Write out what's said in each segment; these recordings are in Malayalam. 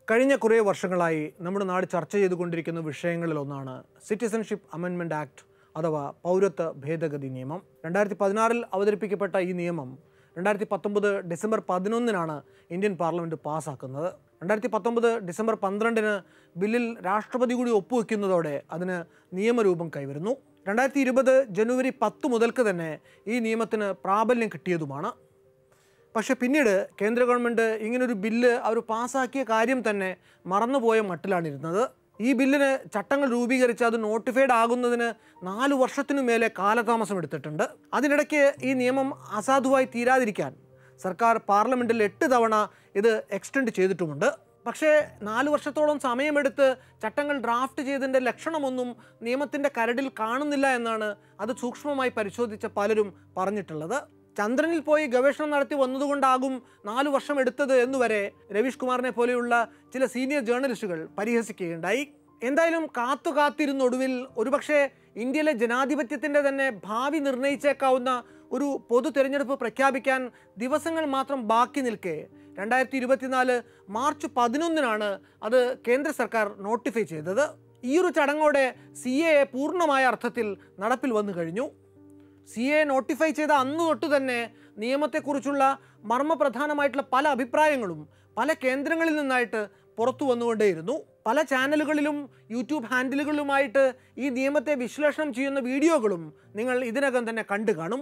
കഴിഞ്ഞ കുറേ വർഷങ്ങളായി നമ്മുടെ നാട് ചർച്ച ചെയ്തുകൊണ്ടിരിക്കുന്ന വിഷയങ്ങളിലൊന്നാണ് സിറ്റിസൺഷിപ്പ് അമെൻമെൻറ്റ് ആക്ട് അഥവാ പൗരത്വ ഭേദഗതി നിയമം രണ്ടായിരത്തി പതിനാറിൽ അവതരിപ്പിക്കപ്പെട്ട ഈ നിയമം രണ്ടായിരത്തി പത്തൊമ്പത് ഡിസംബർ പതിനൊന്നിനാണ് ഇന്ത്യൻ പാർലമെൻറ്റ് പാസ്സാക്കുന്നത് രണ്ടായിരത്തി പത്തൊമ്പത് ഡിസംബർ പന്ത്രണ്ടിന് ബില്ലിൽ രാഷ്ട്രപതി കൂടി ഒപ്പുവെക്കുന്നതോടെ അതിന് നിയമരൂപം കൈവരുന്നു രണ്ടായിരത്തി ഇരുപത് ജനുവരി പത്ത് മുതൽക്ക് തന്നെ ഈ നിയമത്തിന് പ്രാബല്യം കിട്ടിയതുമാണ് പക്ഷെ പിന്നീട് കേന്ദ്ര ഗവൺമെൻറ് ഇങ്ങനൊരു ബില്ല് അവർ പാസ്സാക്കിയ കാര്യം തന്നെ മറന്നുപോയ മട്ടിലാണിരുന്നത് ഈ ബില്ലിന് ചട്ടങ്ങൾ രൂപീകരിച്ച് അത് നോട്ടിഫൈഡ് ആകുന്നതിന് നാല് വർഷത്തിനു മേലെ കാലതാമസം എടുത്തിട്ടുണ്ട് അതിനിടയ്ക്ക് ഈ നിയമം അസാധുവായി തീരാതിരിക്കാൻ സർക്കാർ പാർലമെൻറ്റിൽ എട്ട് തവണ ഇത് എക്സ്റ്റെൻഡ് ചെയ്തിട്ടുമുണ്ട് പക്ഷേ നാല് വർഷത്തോളം സമയമെടുത്ത് ചട്ടങ്ങൾ ഡ്രാഫ്റ്റ് ചെയ്തതിൻ്റെ ലക്ഷണമൊന്നും നിയമത്തിൻ്റെ കരടിൽ കാണുന്നില്ല എന്നാണ് അത് സൂക്ഷ്മമായി പരിശോധിച്ച പലരും പറഞ്ഞിട്ടുള്ളത് ചന്ദ്രനിൽ പോയി ഗവേഷണം നടത്തി വന്നതുകൊണ്ടാകും നാലു വർഷം എടുത്തത് എന്നുവരെ രവീഷ് കുമാറിനെ പോലെയുള്ള ചില സീനിയർ ജേർണലിസ്റ്റുകൾ പരിഹസിക്കുകയുണ്ടായി എന്തായാലും കാത്തു കാത്തിരുന്നൊടുവിൽ ഒരുപക്ഷെ ഇന്ത്യയിലെ ജനാധിപത്യത്തിൻ്റെ തന്നെ ഭാവി നിർണയിച്ചേക്കാവുന്ന ഒരു പൊതു തിരഞ്ഞെടുപ്പ് പ്രഖ്യാപിക്കാൻ ദിവസങ്ങൾ മാത്രം ബാക്കി നിൽക്കെ രണ്ടായിരത്തി ഇരുപത്തിനാല് മാർച്ച് പതിനൊന്നിനാണ് അത് കേന്ദ്ര സർക്കാർ നോട്ടിഫൈ ചെയ്തത് ഈ ഒരു ചടങ്ങോടെ സി എ പൂർണ്ണമായ അർത്ഥത്തിൽ നടപ്പിൽ വന്നു കഴിഞ്ഞു സി എ നോട്ടിഫൈ ചെയ്ത അന്ന് തൊട്ട് തന്നെ നിയമത്തെക്കുറിച്ചുള്ള മർമ്മപ്രധാനമായിട്ടുള്ള പല അഭിപ്രായങ്ങളും പല കേന്ദ്രങ്ങളിൽ നിന്നായിട്ട് പുറത്തു വന്നുകൊണ്ടേയിരുന്നു പല ചാനലുകളിലും യൂട്യൂബ് ഹാൻഡിലുകളിലുമായിട്ട് ഈ നിയമത്തെ വിശ്ലേഷണം ചെയ്യുന്ന വീഡിയോകളും നിങ്ങൾ ഇതിനകം തന്നെ കണ്ടു കാണും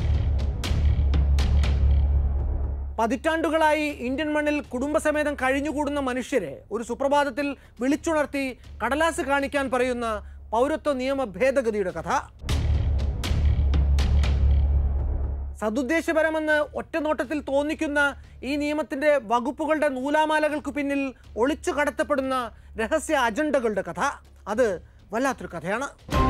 പതിറ്റാണ്ടുകളായി ഇന്ത്യൻ മണ്ണിൽ കുടുംബസമേതം കഴിഞ്ഞുകൂടുന്ന മനുഷ്യരെ ഒരു സുപ്രഭാതത്തിൽ വിളിച്ചുണർത്തി കടലാസ് കാണിക്കാൻ പറയുന്ന പൗരത്വ നിയമ ഭേദഗതിയുടെ കഥ സതുദ്ദേശപരമെന്ന് ഒറ്റനോട്ടത്തിൽ തോന്നിക്കുന്ന ഈ നിയമത്തിൻ്റെ വകുപ്പുകളുടെ നൂലാമാലകൾക്ക് പിന്നിൽ ഒളിച്ചു കടത്തപ്പെടുന്ന രഹസ്യ അജണ്ടകളുടെ കഥ അത് വല്ലാത്തൊരു കഥയാണ്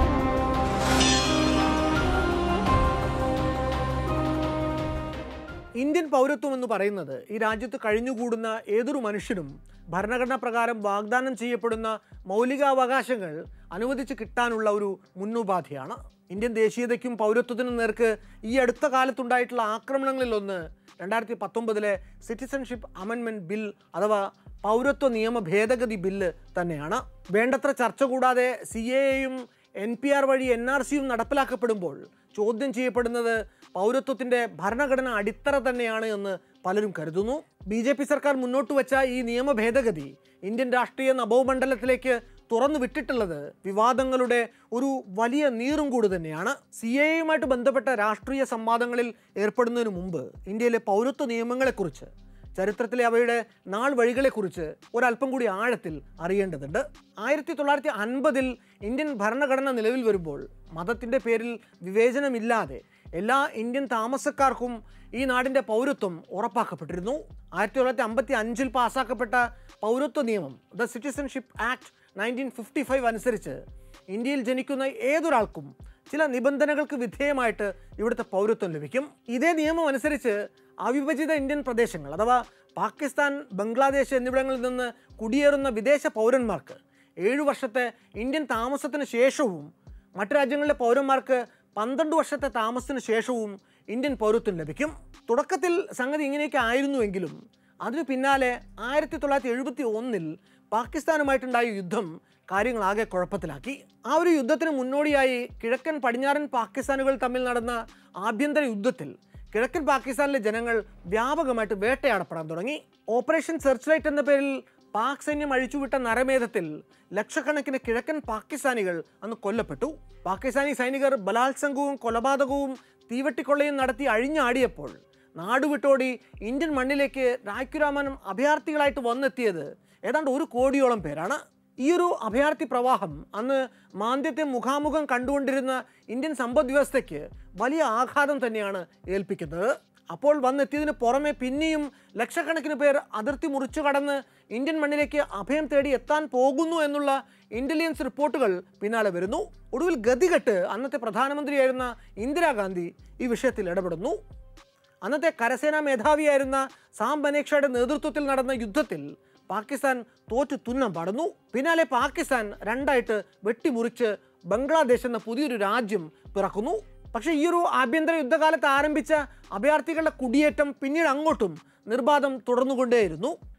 ഇന്ത്യൻ പൗരത്വം എന്ന് പറയുന്നത് ഈ രാജ്യത്ത് കഴിഞ്ഞുകൂടുന്ന ഏതൊരു മനുഷ്യനും ഭരണഘടന പ്രകാരം വാഗ്ദാനം ചെയ്യപ്പെടുന്ന മൗലികാവകാശങ്ങൾ അനുവദിച്ച് കിട്ടാനുള്ള ഒരു മുന്നുപാധിയാണ് ഇന്ത്യൻ ദേശീയതയ്ക്കും പൗരത്വത്തിനും നേർക്ക് ഈ അടുത്ത കാലത്തുണ്ടായിട്ടുള്ള ആക്രമണങ്ങളിലൊന്ന് രണ്ടായിരത്തി പത്തൊമ്പതിലെ സിറ്റിസൺഷിപ്പ് അമെൻമെൻറ്റ് ബിൽ അഥവാ പൗരത്വ നിയമ ഭേദഗതി ബില്ല് തന്നെയാണ് വേണ്ടത്ര ചർച്ച കൂടാതെ സി എയും എൻ പി ആർ വഴി എൻ ആർ സിയും നടപ്പിലാക്കപ്പെടുമ്പോൾ ചോദ്യം ചെയ്യപ്പെടുന്നത് പൗരത്വത്തിൻ്റെ ഭരണഘടന അടിത്തറ തന്നെയാണ് എന്ന് പലരും കരുതുന്നു ബി ജെ പി സർക്കാർ മുന്നോട്ട് വെച്ച ഈ നിയമ ഭേദഗതി ഇന്ത്യൻ രാഷ്ട്രീയ നഭോമണ്ഡലത്തിലേക്ക് തുറന്നു വിട്ടിട്ടുള്ളത് വിവാദങ്ങളുടെ ഒരു വലിയ നീറും കൂട് തന്നെയാണ് സി എയുമായിട്ട് ബന്ധപ്പെട്ട രാഷ്ട്രീയ സംവാദങ്ങളിൽ ഏർപ്പെടുന്നതിന് മുമ്പ് ഇന്ത്യയിലെ പൗരത്വ നിയമങ്ങളെക്കുറിച്ച് ചരിത്രത്തിലെ അവയുടെ നാൾ വഴികളെക്കുറിച്ച് ഒരല്പം കൂടി ആഴത്തിൽ അറിയേണ്ടതുണ്ട് ആയിരത്തി തൊള്ളായിരത്തി അൻപതിൽ ഇന്ത്യൻ ഭരണഘടന നിലവിൽ വരുമ്പോൾ മതത്തിൻ്റെ പേരിൽ വിവേചനമില്ലാതെ എല്ലാ ഇന്ത്യൻ താമസക്കാർക്കും ഈ നാടിൻ്റെ പൗരത്വം ഉറപ്പാക്കപ്പെട്ടിരുന്നു ആയിരത്തി തൊള്ളായിരത്തി അമ്പത്തി അഞ്ചിൽ പാസ്സാക്കപ്പെട്ട പൗരത്വ നിയമം the citizenship act nineteen fifty five അനുസരിച്ച് ഇന്ത്യയിൽ ജനിക്കുന്ന ഏതൊരാൾക്കും ചില നിബന്ധനകൾക്ക് വിധേയമായിട്ട് ഇവിടുത്തെ പൗരത്വം ലഭിക്കും ഇതേ നിയമം അനുസരിച്ച് അവിഭജിത ഇന്ത്യൻ പ്രദേശങ്ങൾ അഥവാ പാകിസ്ഥാൻ ബംഗ്ലാദേശ് എന്നിവിടങ്ങളിൽ നിന്ന് കുടിയേറുന്ന വിദേശ പൗരന്മാർക്ക് ഏഴു വർഷത്തെ ഇന്ത്യൻ താമസത്തിന് ശേഷവും മറ്റു രാജ്യങ്ങളിലെ പൗരന്മാർക്ക് പന്ത്രണ്ട് വർഷത്തെ താമസത്തിന് ശേഷവും ഇന്ത്യൻ പൗരത്വം ലഭിക്കും തുടക്കത്തിൽ സംഗതി ഇങ്ങനെയൊക്കെ ആയിരുന്നുവെങ്കിലും അതിനു പിന്നാലെ ആയിരത്തി തൊള്ളായിരത്തി എഴുപത്തി ഒന്നിൽ പാകിസ്ഥാനുമായിട്ടുണ്ടായ യുദ്ധം കാര്യങ്ങളാകെ കുഴപ്പത്തിലാക്കി ആ ഒരു യുദ്ധത്തിന് മുന്നോടിയായി കിഴക്കൻ പടിഞ്ഞാറൻ പാകിസ്ഥാനുകൾ തമ്മിൽ നടന്ന ആഭ്യന്തര യുദ്ധത്തിൽ കിഴക്കൻ പാകിസ്ഥാനിലെ ജനങ്ങൾ വ്യാപകമായിട്ട് വേട്ടയാടപ്പെടാൻ തുടങ്ങി ഓപ്പറേഷൻ സെർച്ച് ലൈറ്റ് എന്ന പേരിൽ പാക് സൈന്യം അഴിച്ചുവിട്ട നരമേധത്തിൽ ലക്ഷക്കണക്കിന് കിഴക്കൻ പാകിസ്ഥാനികൾ അന്ന് കൊല്ലപ്പെട്ടു പാകിസ്ഥാനി സൈനികർ ബലാത്സംഗവും കൊലപാതകവും തീവട്ടിക്കൊള്ളയും നടത്തി അഴിഞ്ഞാടിയപ്പോൾ നാടുവിട്ടോടി ഇന്ത്യൻ മണ്ണിലേക്ക് രായ്ക്കുരാമനും അഭയാർത്ഥികളായിട്ട് വന്നെത്തിയത് ഏതാണ്ട് ഒരു കോടിയോളം പേരാണ് ഈ ഒരു അഭയാർത്ഥി പ്രവാഹം അന്ന് മാന്ദ്യത്തെ മുഖാമുഖം കണ്ടുകൊണ്ടിരുന്ന ഇന്ത്യൻ സമ്പദ് വ്യവസ്ഥയ്ക്ക് വലിയ ആഘാതം തന്നെയാണ് ഏൽപ്പിക്കുന്നത് അപ്പോൾ വന്നെത്തിയതിന് പുറമെ പിന്നെയും ലക്ഷക്കണക്കിന് പേർ അതിർത്തി മുറിച്ചു കടന്ന് ഇന്ത്യൻ മണ്ണിലേക്ക് അഭയം തേടി എത്താൻ പോകുന്നു എന്നുള്ള ഇന്റലിജൻസ് റിപ്പോർട്ടുകൾ പിന്നാലെ വരുന്നു ഒടുവിൽ ഗതികെട്ട് അന്നത്തെ പ്രധാനമന്ത്രിയായിരുന്ന ഇന്ദിരാഗാന്ധി ഈ വിഷയത്തിൽ ഇടപെടുന്നു അന്നത്തെ കരസേനാ മേധാവിയായിരുന്ന സാം ബനേക്ഷയുടെ നേതൃത്വത്തിൽ നടന്ന യുദ്ധത്തിൽ പാകിസ്ഥാൻ തോറ്റു തുന്നം പാടുന്നു പിന്നാലെ പാകിസ്ഥാൻ രണ്ടായിട്ട് വെട്ടിമുറിച്ച് ബംഗ്ലാദേശ് എന്ന പുതിയൊരു രാജ്യം പിറക്കുന്നു പക്ഷേ ഈ ഒരു ആഭ്യന്തര യുദ്ധകാലത്ത് ആരംഭിച്ച അഭയാർത്ഥികളുടെ കുടിയേറ്റം പിന്നീട് അങ്ങോട്ടും നിർബാധം തുടർന്നുകൊണ്ടേയിരുന്നു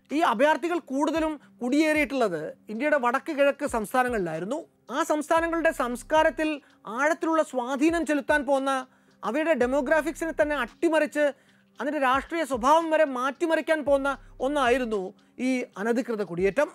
ഈ അഭയാർത്ഥികൾ കൂടുതലും കുടിയേറിയിട്ടുള്ളത് ഇന്ത്യയുടെ വടക്ക് കിഴക്ക് സംസ്ഥാനങ്ങളിലായിരുന്നു ആ സംസ്ഥാനങ്ങളുടെ സംസ്കാരത്തിൽ ആഴത്തിലുള്ള സ്വാധീനം ചെലുത്താൻ പോകുന്ന അവയുടെ ഡെമോഗ്രാഫിക്സിനെ തന്നെ അട്ടിമറിച്ച് അതിൻ്റെ രാഷ്ട്രീയ സ്വഭാവം വരെ മാറ്റിമറിക്കാൻ പോകുന്ന ഒന്നായിരുന്നു ഈ അനധികൃത കുടിയേറ്റം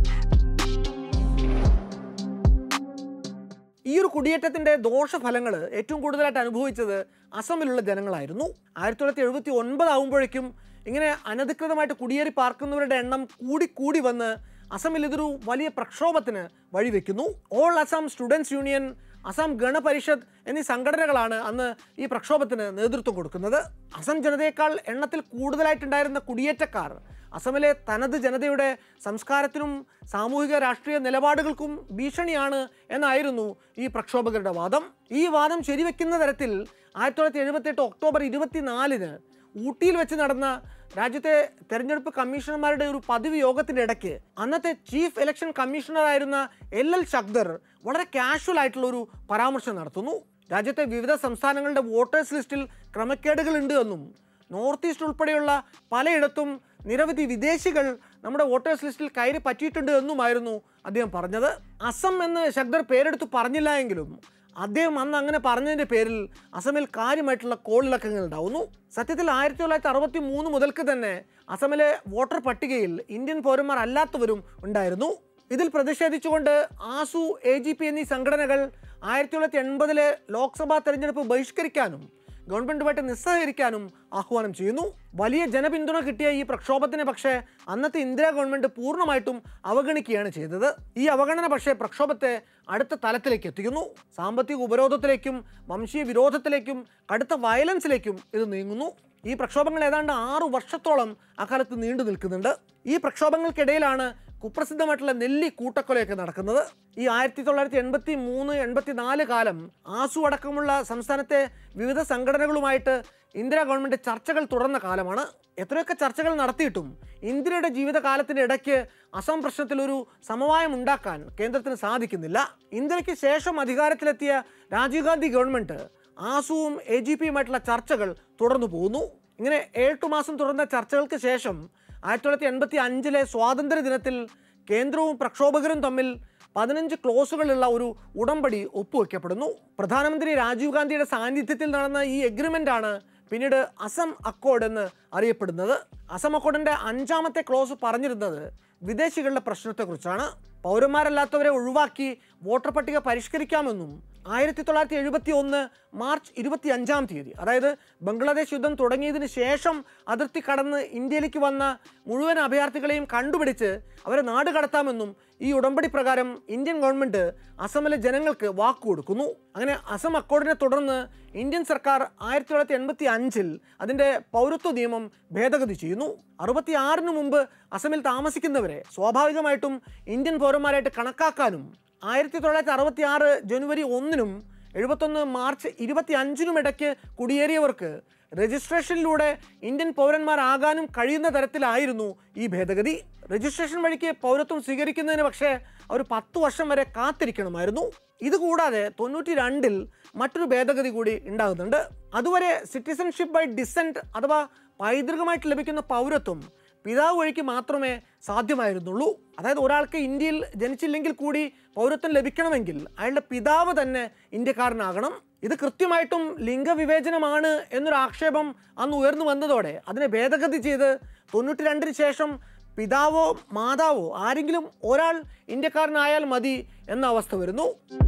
ഈ ഒരു കുടിയേറ്റത്തിൻ്റെ ദോഷഫലങ്ങൾ ഏറ്റവും കൂടുതലായിട്ട് അനുഭവിച്ചത് അസമിലുള്ള ജനങ്ങളായിരുന്നു ആയിരത്തി തൊള്ളായിരത്തി എഴുപത്തി ഒൻപതാകുമ്പോഴേക്കും ഇങ്ങനെ അനധികൃതമായിട്ട് കുടിയേറി പാർക്കുന്നവരുടെ എണ്ണം കൂടി കൂടി വന്ന് അസമിൽ ഇതൊരു വലിയ പ്രക്ഷോഭത്തിന് വഴിവെക്കുന്നു all Assam students union Assam Gana Parishad എന്നീ സംഘടനകളാണ് അന്ന് ഈ പ്രക്ഷോഭത്തിന് നേതൃത്വം കൊടുക്കുന്നത് അസം ജനതയേക്കാൾ എണ്ണത്തിൽ കൂടുതലായിട്ടുണ്ടായിരുന്ന കുടിയേറ്റക്കാർ അസമിലെ തനത് ജനതയുടെ സംസ്കാരത്തിനും സാമൂഹിക രാഷ്ട്രീയ നിലപാടുകൾക്കും ഭീഷണിയാണ് എന്നായിരുന്നു ഈ പ്രക്ഷോഭകരുടെ വാദം ഈ വാദം ശരിവെക്കുന്ന തരത്തിൽ ആയിരത്തി തൊള്ളായിരത്തി എഴുപത്തെട്ട് ഒക്ടോബർ ഇരുപത്തിനാലിന് ഊട്ടിയിൽ വെച്ച് നടന്ന രാജ്യത്തെ തെരഞ്ഞെടുപ്പ് കമ്മീഷണർമാരുടെ ഒരു പതിവ് യോഗത്തിൻ്റെ ഇടയ്ക്ക് അന്നത്തെ ചീഫ് ഇലക്ഷൻ കമ്മീഷണറായിരുന്ന എൽ എൽ ശക്ദർ വളരെ കാഷ്വൽ ആയിട്ടുള്ള ഒരു പരാമർശം നടത്തുന്നു രാജ്യത്തെ വിവിധ സംസ്ഥാനങ്ങളുടെ വോട്ടേഴ്സ് ലിസ്റ്റിൽ ക്രമക്കേടുകളുണ്ട് എന്നും നോർത്ത് ഈസ്റ്റ് ഉൾപ്പെടെയുള്ള പലയിടത്തും നിരവധി വിദേശികൾ നമ്മുടെ വോട്ടേഴ്സ് ലിസ്റ്റിൽ കയറി പറ്റിയിട്ടുണ്ട് എന്നുമായിരുന്നു അദ്ദേഹം പറഞ്ഞത് അസം എന്ന് ശക്തർ പേരെടുത്ത് പറഞ്ഞില്ല എങ്കിലും അദ്ദേഹം അന്ന് അങ്ങനെ പറഞ്ഞതിൻ്റെ പേരിൽ അസമിൽ കാര്യമായിട്ടുള്ള കോളിളക്കങ്ങൾ ഉണ്ടാവുന്നു സത്യത്തിൽ ആയിരത്തി തൊള്ളായിരത്തി അറുപത്തി മൂന്ന് മുതൽക്ക് തന്നെ അസമിലെ വോട്ടർ പട്ടികയിൽ ഇന്ത്യൻ പൗരന്മാർ അല്ലാത്തവരും ഉണ്ടായിരുന്നു ഇതിൽ പ്രതിഷേധിച്ചുകൊണ്ട് ആസു എ ജി പി എന്നീ സംഘടനകൾ ആയിരത്തി തൊള്ളായിരത്തി എൺപതിലെ ലോക്സഭാ തെരഞ്ഞെടുപ്പ് ബഹിഷ്കരിക്കാനും ഗവൺമെൻറ്റുമായിട്ട് നിസ്സഹകരിക്കാനും ആഹ്വാനം ചെയ്യുന്നു വലിയ ജനപിന്തുണ കിട്ടിയ ഈ പ്രക്ഷോഭത്തിനെ പക്ഷേ അന്നത്തെ ഇന്ദിരാ ഗവൺമെൻറ് പൂർണ്ണമായിട്ടും അവഗണിക്കുകയാണ് ചെയ്തത് ഈ അവഗണന പക്ഷേ പ്രക്ഷോഭത്തെ അടുത്ത തലത്തിലേക്ക് എത്തിക്കുന്നു സാമ്പത്തിക ഉപരോധത്തിലേക്കും വംശീയ വിരോധത്തിലേക്കും കടുത്ത വയലൻസിലേക്കും ഇത് നീങ്ങുന്നു ഈ പ്രക്ഷോഭങ്ങൾ ഏതാണ്ട് ആറു വർഷത്തോളം അക്കാലത്ത് നീണ്ടു നിൽക്കുന്നുണ്ട് ഈ പ്രക്ഷോഭങ്ങൾക്കിടയിലാണ് കുപ്രസിദ്ധമായിട്ടുള്ള നെല്ലി കൂട്ടക്കൊലയൊക്കെ നടക്കുന്നത് ഈ ആയിരത്തി തൊള്ളായിരത്തി എൺപത്തി മൂന്ന് എൺപത്തി നാല് കാലം ആസു അടക്കമുള്ള സംസ്ഥാനത്തെ വിവിധ സംഘടനകളുമായിട്ട് ഇന്ദിര ഗവൺമെൻറ് ചർച്ചകൾ തുടർന്ന കാലമാണ് എത്രയൊക്കെ ചർച്ചകൾ നടത്തിയിട്ടും ഇന്ദിരയുടെ ജീവിതകാലത്തിൻ്റെ ഇടയ്ക്ക് അസം പ്രശ്നത്തിൽ ഒരു സമവായം ഉണ്ടാക്കാൻ കേന്ദ്രത്തിന് സാധിക്കുന്നില്ല ഇന്ദിരയ്ക്ക് ശേഷം അധികാരത്തിലെത്തിയ രാജീവ് ഗാന്ധി ഗവൺമെൻറ് ആസുവും എ ജി പിയുമായിട്ടുള്ള ചർച്ചകൾ തുടർന്നു പോകുന്നു ഇങ്ങനെ ഏഴു മാസം തുടർന്ന ചർച്ചകൾക്ക് ശേഷം ആയിരത്തി തൊള്ളായിരത്തി എൺപത്തി അഞ്ചിലെ സ്വാതന്ത്ര്യ ദിനത്തിൽ കേന്ദ്രവും പ്രക്ഷോഭകരും തമ്മിൽ പതിനഞ്ച് ക്ലോസുകളുള്ള ഒരു ഉടമ്പടി ഒപ്പുവെക്കപ്പെടുന്നു പ്രധാനമന്ത്രി രാജീവ് ഗാന്ധിയുടെ സാന്നിധ്യത്തിൽ നടന്ന ഈ എഗ്രിമെൻ്റ് ആണ് പിന്നീട് അസം അക്കോർഡ് എന്ന് അറിയപ്പെടുന്നത് അസം അക്കോർഡിൻ്റെ അഞ്ചാമത്തെ ക്ലോസ് പറഞ്ഞിരുന്നത് വിദേശികളുടെ പ്രശ്നത്തെക്കുറിച്ചാണ് പൗരന്മാരല്ലാത്തവരെ ഒഴിവാക്കി വോട്ടർ പട്ടിക പരിഷ്കരിക്കാമെന്നും ആയിരത്തി തൊള്ളായിരത്തി എഴുപത്തി ഒന്ന് മാർച്ച് ഇരുപത്തി അഞ്ചാം തീയതി അതായത് ബംഗ്ലാദേശ് യുദ്ധം തുടങ്ങിയതിന് ശേഷം അതിർത്തി കടന്ന് ഇന്ത്യയിലേക്ക് വന്ന മുഴുവൻ അഭയാർത്ഥികളെയും കണ്ടുപിടിച്ച് അവരെ നാട് കടത്താമെന്നും ഈ ഉടമ്പടി പ്രകാരം ഇന്ത്യൻ ഗവൺമെൻറ് അസമിലെ ജനങ്ങൾക്ക് വാക്കു കൊടുക്കുന്നു അങ്ങനെ അസം അക്കോർഡിനെ തുടർന്ന് ഇന്ത്യൻ സർക്കാർ ആയിരത്തി തൊള്ളായിരത്തി എൺപത്തി അഞ്ചിൽ അതിൻ്റെ പൗരത്വ നിയമം ഭേദഗതി ചെയ്യുന്നു അറുപത്തി ആറിന് മുമ്പ് അസമിൽ താമസിക്കുന്നവരെ സ്വാഭാവികമായിട്ടും ഇന്ത്യൻ പൗരന്മാരായിട്ട് കണക്കാക്കാനും ആയിരത്തി തൊള്ളായിരത്തി അറുപത്തി ആറ് ജനുവരി ഒന്നിനും എഴുപത്തൊന്ന് മാർച്ച് ഇരുപത്തി അഞ്ചിനും ഇടയ്ക്ക് കുടിയേറിയവർക്ക് രജിസ്ട്രേഷനിലൂടെ ഇന്ത്യൻ പൗരന്മാരാകാനും കഴിയുന്ന തരത്തിലായിരുന്നു ഈ ഭേദഗതി രജിസ്ട്രേഷൻ വഴിക്ക് പൗരത്വം സ്വീകരിക്കുന്നതിന് പക്ഷേ ഒരു പത്ത് വർഷം വരെ കാത്തിരിക്കണമായിരുന്നു ഇതുകൂടാതെ തൊണ്ണൂറ്റി രണ്ടിൽ മറ്റൊരു ഭേദഗതി കൂടി ഉണ്ടാകുന്നുണ്ട് അതുവരെ സിറ്റിസൺഷിപ്പ് ബൈ ഡിസെൻറ്റ് അഥവാ പൈതൃകമായിട്ട് ലഭിക്കുന്ന പൗരത്വം പിതാവ് വഴിക്ക് മാത്രമേ സാധ്യമായിരുന്നുള്ളൂ അതായത് ഒരാൾക്ക് ഇന്ത്യയിൽ ജനിച്ചില്ലെങ്കിൽ കൂടി പൗരത്വം ലഭിക്കണമെങ്കിൽ അയാളുടെ പിതാവ് തന്നെ ഇന്ത്യക്കാരനാകണം ഇത് കൃത്യമായിട്ടും ലിംഗവിവേചനമാണ് എന്നൊരു ആക്ഷേപം അന്ന് ഉയർന്നു വന്നതോടെ അതിനെ ഭേദഗതി ചെയ്ത് തൊണ്ണൂറ്റി രണ്ടിന് ശേഷം പിതാവോ മാതാവോ ആരെങ്കിലും ഒരാൾ ഇന്ത്യക്കാരനായാൽ മതി എന്ന അവസ്ഥ വരുന്നു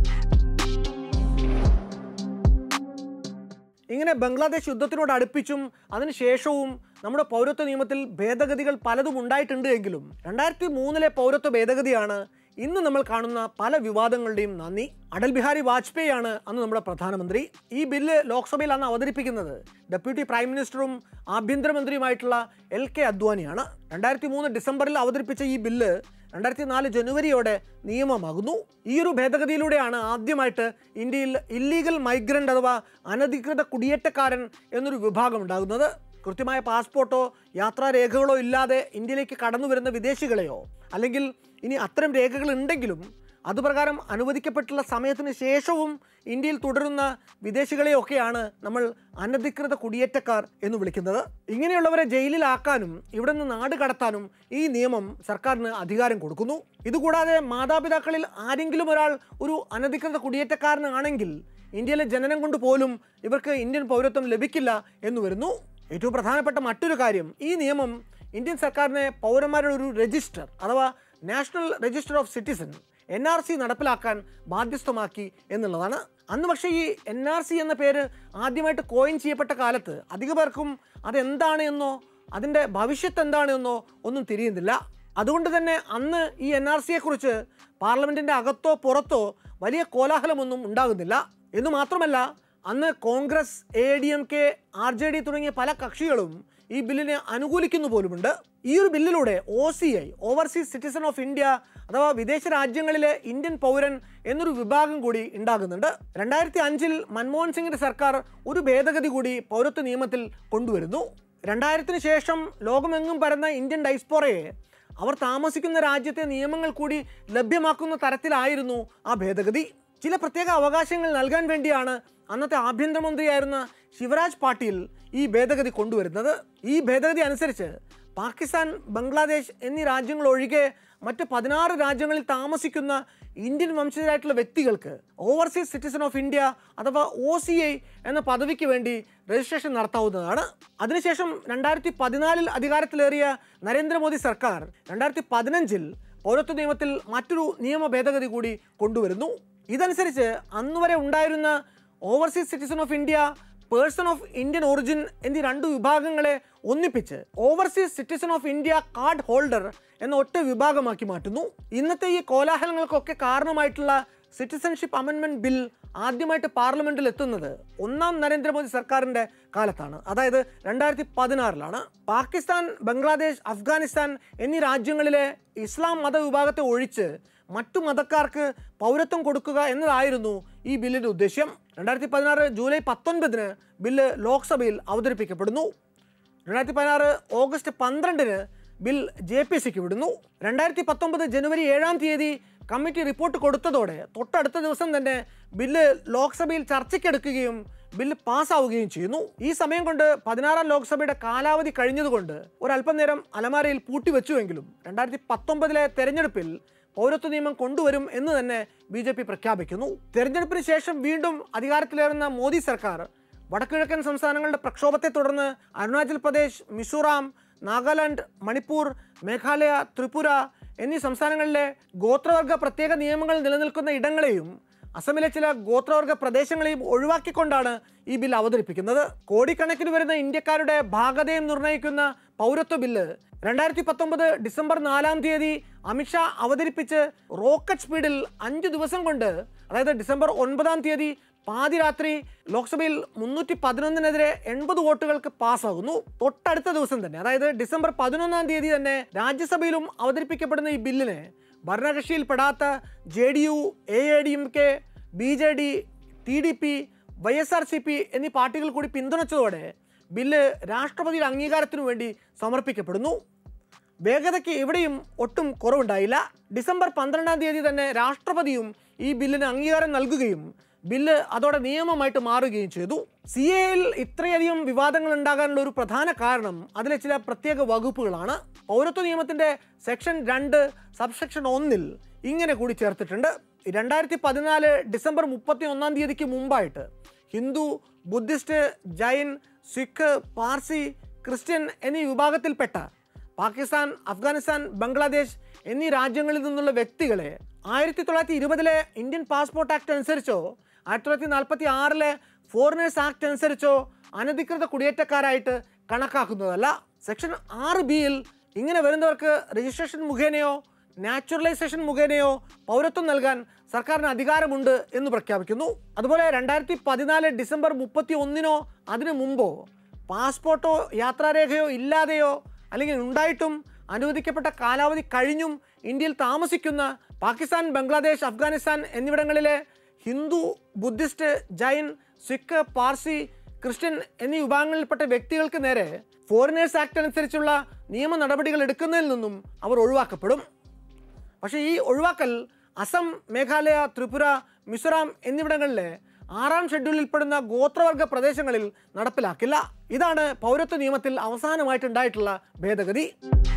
ഇങ്ങനെ ബംഗ്ലാദേശ് യുദ്ധത്തിനോട് അടുപ്പിച്ചും അതിനുശേഷവും നമ്മുടെ പൗരത്വ നിയമത്തിൽ ഭേദഗതികൾ പലതും ഉണ്ടായിട്ടുണ്ട് എങ്കിലും രണ്ടായിരത്തി മൂന്നിലെ പൗരത്വ ഭേദഗതിയാണ് ഇന്ന് നമ്മൾ കാണുന്ന പല വിവാദങ്ങളുടെയും നന്ദി അടൽ ബിഹാരി വാജ്പേയി ആണ് അന്ന് നമ്മുടെ പ്രധാനമന്ത്രി ഈ ബില്ല് ലോക്സഭയിൽ അന്ന് അവതരിപ്പിക്കുന്നത് ഡെപ്യൂട്ടി പ്രൈം മിനിസ്റ്ററും ആഭ്യന്തരമന്ത്രിയുമായിട്ടുള്ള എൽ കെ അദ്വാനിയാണ് രണ്ടായിരത്തി മൂന്ന് ഡിസംബറിൽ അവതരിപ്പിച്ച ഈ ബില്ല് രണ്ടായിരത്തി നാല് ജനുവരിയോടെ നിയമമാകുന്നു ഈ ഒരു ഭേദഗതിയിലൂടെയാണ് ആദ്യമായിട്ട് ഇന്ത്യയിൽ ഇല്ലീഗൽ മൈഗ്രൻ്റ് അഥവാ അനധികൃത കുടിയേറ്റക്കാരൻ എന്നൊരു വിഭാഗം ഉണ്ടാകുന്നത് കൃത്യമായ പാസ്പോർട്ടോ യാത്രാരേഖകളോ ഇല്ലാതെ ഇന്ത്യയിലേക്ക് കടന്നു വരുന്ന വിദേശികളെയോ അല്ലെങ്കിൽ ഇനി അത്തരം രേഖകൾ ഉണ്ടെങ്കിലും അതുപ്രകാരം അനുവദിക്കപ്പെട്ടുള്ള സമയത്തിന് ശേഷവും ഇന്ത്യയിൽ തുടരുന്ന വിദേശികളെയൊക്കെയാണ് നമ്മൾ അനധികൃത കുടിയേറ്റക്കാർ എന്ന് വിളിക്കുന്നത് ഇങ്ങനെയുള്ളവരെ ജയിലിലാക്കാനും ഇവിടെ നിന്ന് നാട് കടത്താനും ഈ നിയമം സർക്കാരിന് അധികാരം കൊടുക്കുന്നു ഇതുകൂടാതെ മാതാപിതാക്കളിൽ ആരെങ്കിലും ഒരാൾ ഒരു അനധികൃത കുടിയേറ്റക്കാരനാണെങ്കിൽ ഇന്ത്യയിലെ ജനനം കൊണ്ട് പോലും ഇവർക്ക് ഇന്ത്യൻ പൗരത്വം ലഭിക്കില്ല എന്ന് വരുന്നു ഏറ്റവും പ്രധാനപ്പെട്ട മറ്റൊരു കാര്യം ഈ നിയമം ഇന്ത്യൻ സർക്കാരിനെ പൗരന്മാരുടെ ഒരു രജിസ്റ്റർ അഥവാ national register of citizen N R C നടപ്പിലാക്കാൻ ബാധ്യസ്ഥമാക്കി എന്നുള്ളതാണ് അന്ന് പക്ഷേ ഈ എൻ ആർ സി എന്ന പേര് ആദ്യമായിട്ട് കോയിൻ ചെയ്യപ്പെട്ട കാലത്ത് അധിക പേർക്കും അതെന്താണ് എന്നോ അതിൻ്റെ ഭവിഷ്യത്ത് എന്താണ് എന്നോ ഒന്നും തിരിയുന്നില്ല അതുകൊണ്ട് തന്നെ അന്ന് ഈ എൻ ആർ സിയെക്കുറിച്ച് പാർലമെൻറ്റിൻ്റെ അകത്തോ പുറത്തോ വലിയ കോലാഹലമൊന്നും ഉണ്ടാകുന്നില്ല എന്ന് മാത്രമല്ല അന്ന് Congress A D M K R J D തുടങ്ങിയ പല കക്ഷികളും ഈ ബില്ലിനെ അനുകൂലിക്കുന്നു പോലുമുണ്ട് ഈ ഒരു ബില്ലിലൂടെ O C I overseas citizen of India അഥവാ വിദേശ രാജ്യങ്ങളിലെ ഇന്ത്യൻ പൗരൻ എന്നൊരു വിഭാഗം കൂടി ഉണ്ടാകുന്നുണ്ട് രണ്ടായിരത്തി അഞ്ചിൽ മൻമോഹൻ സിംഗിന്റെ സർക്കാർ ഒരു ഭേദഗതി കൂടി പൗരത്വ നിയമത്തിൽ കൊണ്ടുവരുന്നു രണ്ടായിരത്തിന് ശേഷം ലോകമെങ്ങും പരന്ന ഇന്ത്യൻ ഡൈസ്പോറയെ അവർ താമസിക്കുന്ന രാജ്യത്തെ നിയമങ്ങൾ കൂടി ലഭ്യമാക്കുന്ന തരത്തിലായിരുന്നു ആ ഭേദഗതി ചില പ്രത്യേക അവകാശങ്ങൾ നൽകാൻ വേണ്ടിയാണ് അന്നത്തെ ആഭ്യന്തരമന്ത്രിയായിരുന്ന ശിവരാജ് പാട്ടീൽ ഈ ഭേദഗതി കൊണ്ടുവരുന്നത് ഈ ഭേദഗതി അനുസരിച്ച് പാകിസ്ഥാൻ ബംഗ്ലാദേശ് എന്നീ രാജ്യങ്ങൾ ഒഴികെ മറ്റ് പതിനാറ് രാജ്യങ്ങളിൽ താമസിക്കുന്ന ഇന്ത്യൻ വംശജരായിട്ടുള്ള വ്യക്തികൾക്ക് ഓവർസീസ് സിറ്റിസൺ ഓഫ് ഇന്ത്യ അഥവാ ഒ സി ഐ എന്ന പദവിക്ക് വേണ്ടി രജിസ്ട്രേഷൻ നടത്താവുന്നതാണ് അതിനുശേഷം രണ്ടായിരത്തി പതിനാലിൽ അധികാരത്തിലേറിയ നരേന്ദ്രമോദി സർക്കാർ രണ്ടായിരത്തി പതിനഞ്ചിൽ പൗരത്വ നിയമത്തിൽ മറ്റൊരു നിയമ ഭേദഗതി കൂടി കൊണ്ടുവരുന്നു ഇതനുസരിച്ച് അന്നുവരെ ഉണ്ടായിരുന്ന overseas citizen of India person of Indian origin എന്നീ രണ്ട് വിഭാഗങ്ങളെ ഒന്നിപ്പിച്ച് overseas citizen of India card holder എന്ന ഒറ്റ വിഭാഗമാക്കി മാറ്റുന്നു ഇന്നത്തെ ഈ കോലാഹലങ്ങൾക്കൊക്കെ കാരണമായിട്ടുള്ള സിറ്റിസൺഷിപ്പ് അമെൻമെന്റ് ബിൽ ആദ്യമായിട്ട് പാർലമെന്റിൽ എത്തുന്നത് ഒന്നാം നരേന്ദ്രമോദി സർക്കാരിന്റെ കാലത്താണ് അതായത് രണ്ടായിരത്തി പതിനാറിലാണ് പാകിസ്ഥാൻ ബംഗ്ലാദേശ് അഫ്ഗാനിസ്ഥാൻ എന്നീ രാജ്യങ്ങളിലെ ഇസ്ലാം മതവിഭാഗത്തെ ഒഴിച്ച് മറ്റു മതക്കാർക്ക് പൗരത്വം കൊടുക്കുക എന്നതായിരുന്നു ഈ ബില്ലിന്റെ ഉദ്ദേശ്യം രണ്ടായിരത്തി പതിനാറ് ജൂലൈ പത്തൊൻപതിന് ബില്ല് ലോക്സഭയിൽ അവതരിപ്പിക്കപ്പെടുന്നു രണ്ടായിരത്തി പതിനാറ് ഓഗസ്റ്റ് പന്ത്രണ്ടിന് ബിൽ ജെ പി സിക്ക് വിടുന്നു രണ്ടായിരത്തി പത്തൊമ്പത് ജനുവരി ഏഴാം തീയതി കമ്മിറ്റി റിപ്പോർട്ട് കൊടുത്തതോടെ തൊട്ടടുത്ത ദിവസം തന്നെ ബില്ല് ലോക്സഭയിൽ ചർച്ചയ്ക്കെടുക്കുകയും ബില്ല് പാസ്സാവുകയും ചെയ്യുന്നു ഈ സമയം കൊണ്ട് പതിനാറാം ലോക്സഭയുടെ കാലാവധി കഴിഞ്ഞതുകൊണ്ട് ഒരല്പം നേരം അലമാരയിൽ പൂട്ടിവെച്ചുവെങ്കിലും രണ്ടായിരത്തി പത്തൊമ്പതിലെ തെരഞ്ഞെടുപ്പിൽ പൗരത്വ നിയമം കൊണ്ടുവരും എന്ന് തന്നെ ബി ജെ പി പ്രഖ്യാപിക്കുന്നു തെരഞ്ഞെടുപ്പിന് ശേഷം വീണ്ടും അധികാരത്തിലേറുന്ന മോദി സർക്കാർ വടക്കുകിഴക്കൻ സംസ്ഥാനങ്ങളുടെ പ്രക്ഷോഭത്തെ തുടർന്ന് അരുണാചൽ പ്രദേശ് മിസോറാം നാഗാലാൻഡ് മണിപ്പൂർ മേഘാലയ ത്രിപുര എന്നീ സംസ്ഥാനങ്ങളിലെ ഗോത്രവർഗ പ്രത്യേക നിയമങ്ങൾ നിലനിൽക്കുന്ന ഇടങ്ങളെയും അസമിലെ ചില ഗോത്രവർഗ പ്രദേശങ്ങളെയും ഒഴിവാക്കിക്കൊണ്ടാണ് ഈ ബിൽ അവതരിപ്പിക്കുന്നത് കോടിക്കണക്കിന് വരുന്ന ഇന്ത്യക്കാരുടെ ഭാഗതയും നിർണ്ണയിക്കുന്ന പൗരത്വ ബില്ല് രണ്ടായിരത്തി പത്തൊമ്പത് ഡിസംബർ നാലാം തീയതി അമിത്ഷാ അവതരിപ്പിച്ച് റോക്കറ്റ് സ്പീഡിൽ അഞ്ച് ദിവസം കൊണ്ട് അതായത് ഡിസംബർ ഒൻപതാം തീയതി പാതിരാത്രി ലോക്സഭയിൽ മുന്നൂറ്റി പതിനൊന്നിനെതിരെ എൺപത് വോട്ടുകൾക്ക് പാസ്സാകുന്നു തൊട്ടടുത്ത ദിവസം തന്നെ അതായത് ഡിസംബർ പതിനൊന്നാം തീയതി തന്നെ രാജ്യസഭയിലും അവതരിപ്പിക്കപ്പെടുന്ന ഈ ബില്ലിനെ ഭരണകക്ഷിയിൽ പെടാത്ത J D U A A D M K B J D T D P Y S R C P എന്നീ പാർട്ടികൾ കൂടി പിന്തുണച്ചതോടെ ബില്ല് രാഷ്ട്രപതിയുടെ അംഗീകാരത്തിനു വേണ്ടി സമർപ്പിക്കപ്പെടുന്നു വേഗതയ്ക്ക് എവിടെയും ഒട്ടും കുറവുണ്ടായില്ല ഡിസംബർ പന്ത്രണ്ടാം തീയതി തന്നെ രാഷ്ട്രപതിയും ഈ ബില്ലിന് അംഗീകാരം നൽകുകയും ബില്ല് അതോടെ നിയമമായിട്ട് മാറുകയും ചെയ്തു സി എയിൽ ഇത്രയധികം വിവാദങ്ങൾ ഉണ്ടാകാനുള്ള ഒരു പ്രധാന കാരണം അതിലെ ചില പ്രത്യേക വകുപ്പുകളാണ് പൗരത്വ നിയമത്തിന്റെ സെക്ഷൻ രണ്ട് സബ്സെക്ഷൻ ഒന്നിൽ ഇങ്ങനെ കൂടി ചേർത്തിട്ടുണ്ട് രണ്ടായിരത്തി പതിനാല് ഡിസംബർ മുപ്പത്തി ഒന്നാം തീയതിക്ക് മുമ്പായിട്ട് ഹിന്ദു ബുദ്ധിസ്റ്റ് ജൈൻ സിഖ് പാർസി ക്രിസ്ത്യൻ എന്നീ വിഭാഗത്തിൽപ്പെട്ട പാകിസ്ഥാൻ അഫ്ഗാനിസ്ഥാൻ ബംഗ്ലാദേശ് എന്നീ രാജ്യങ്ങളിൽ നിന്നുള്ള വ്യക്തികളെ ആയിരത്തി തൊള്ളായിരത്തി ഇരുപതിലെ ഇന്ത്യൻ പാസ്പോർട്ട് ആക്ട് അനുസരിച്ചോ ആയിരത്തി തൊള്ളായിരത്തി നാൽപ്പത്തി ആറിലെ ഫോറിനേഴ്സ് ആക്ട് അനുസരിച്ചോ അനധികൃത കുടിയേറ്റക്കാരായിട്ട് കണക്കാക്കുന്നതല്ല സെക്ഷൻ ആറ് ബിയിൽ ഇങ്ങനെ വരുന്നവർക്ക് രജിസ്ട്രേഷൻ മുഖേനയോ നാച്ചുറലൈസേഷൻ മുഖേനയോ പൗരത്വം നൽകാൻ സർക്കാരിന് അധികാരമുണ്ട് എന്ന് പ്രഖ്യാപിക്കുന്നു അതുപോലെ രണ്ടായിരത്തി പതിനാല് ഡിസംബർ മുപ്പത്തി ഒന്നിനോ അതിനു മുമ്പോ പാസ്പോർട്ടോ യാത്രാരേഖയോ ഇല്ലാതെയോ അല്ലെങ്കിൽ ഉണ്ടായിട്ടും അനുവദിക്കപ്പെട്ട കാലാവധി കഴിഞ്ഞും ഇന്ത്യയിൽ താമസിക്കുന്ന പാകിസ്ഥാൻ ബംഗ്ലാദേശ് അഫ്ഗാനിസ്ഥാൻ എന്നിവിടങ്ങളിലെ ഹിന്ദു ബുദ്ധിസ്റ്റ് ജൈൻ സിഖ് പാർസി ക്രിസ്ത്യൻ എന്നീ വിഭാഗങ്ങളിൽപ്പെട്ട വ്യക്തികൾക്ക് നേരെ ഫോറിനേഴ്സ് ആക്ട് അനുസരിച്ചുള്ള നിയമ നടപടികൾ എടുക്കുന്നതിൽ നിന്നും അവർ ഒഴിവാക്കപ്പെടും പക്ഷേ ഈ ഒഴിവാക്കൽ അസം മേഘാലയ ത്രിപുര മിസോറാം എന്നിവിടങ്ങളിലെ ആറാം ഷെഡ്യൂളിൽപ്പെടുന്ന ഗോത്രവർഗ പ്രദേശങ്ങളിൽ നടപ്പിലാക്കില്ല ഇതാണ് പൗരത്വ നിയമത്തിൽ അവസാനമായിട്ടുണ്ടായിട്ടുള്ള ഭേദഗതി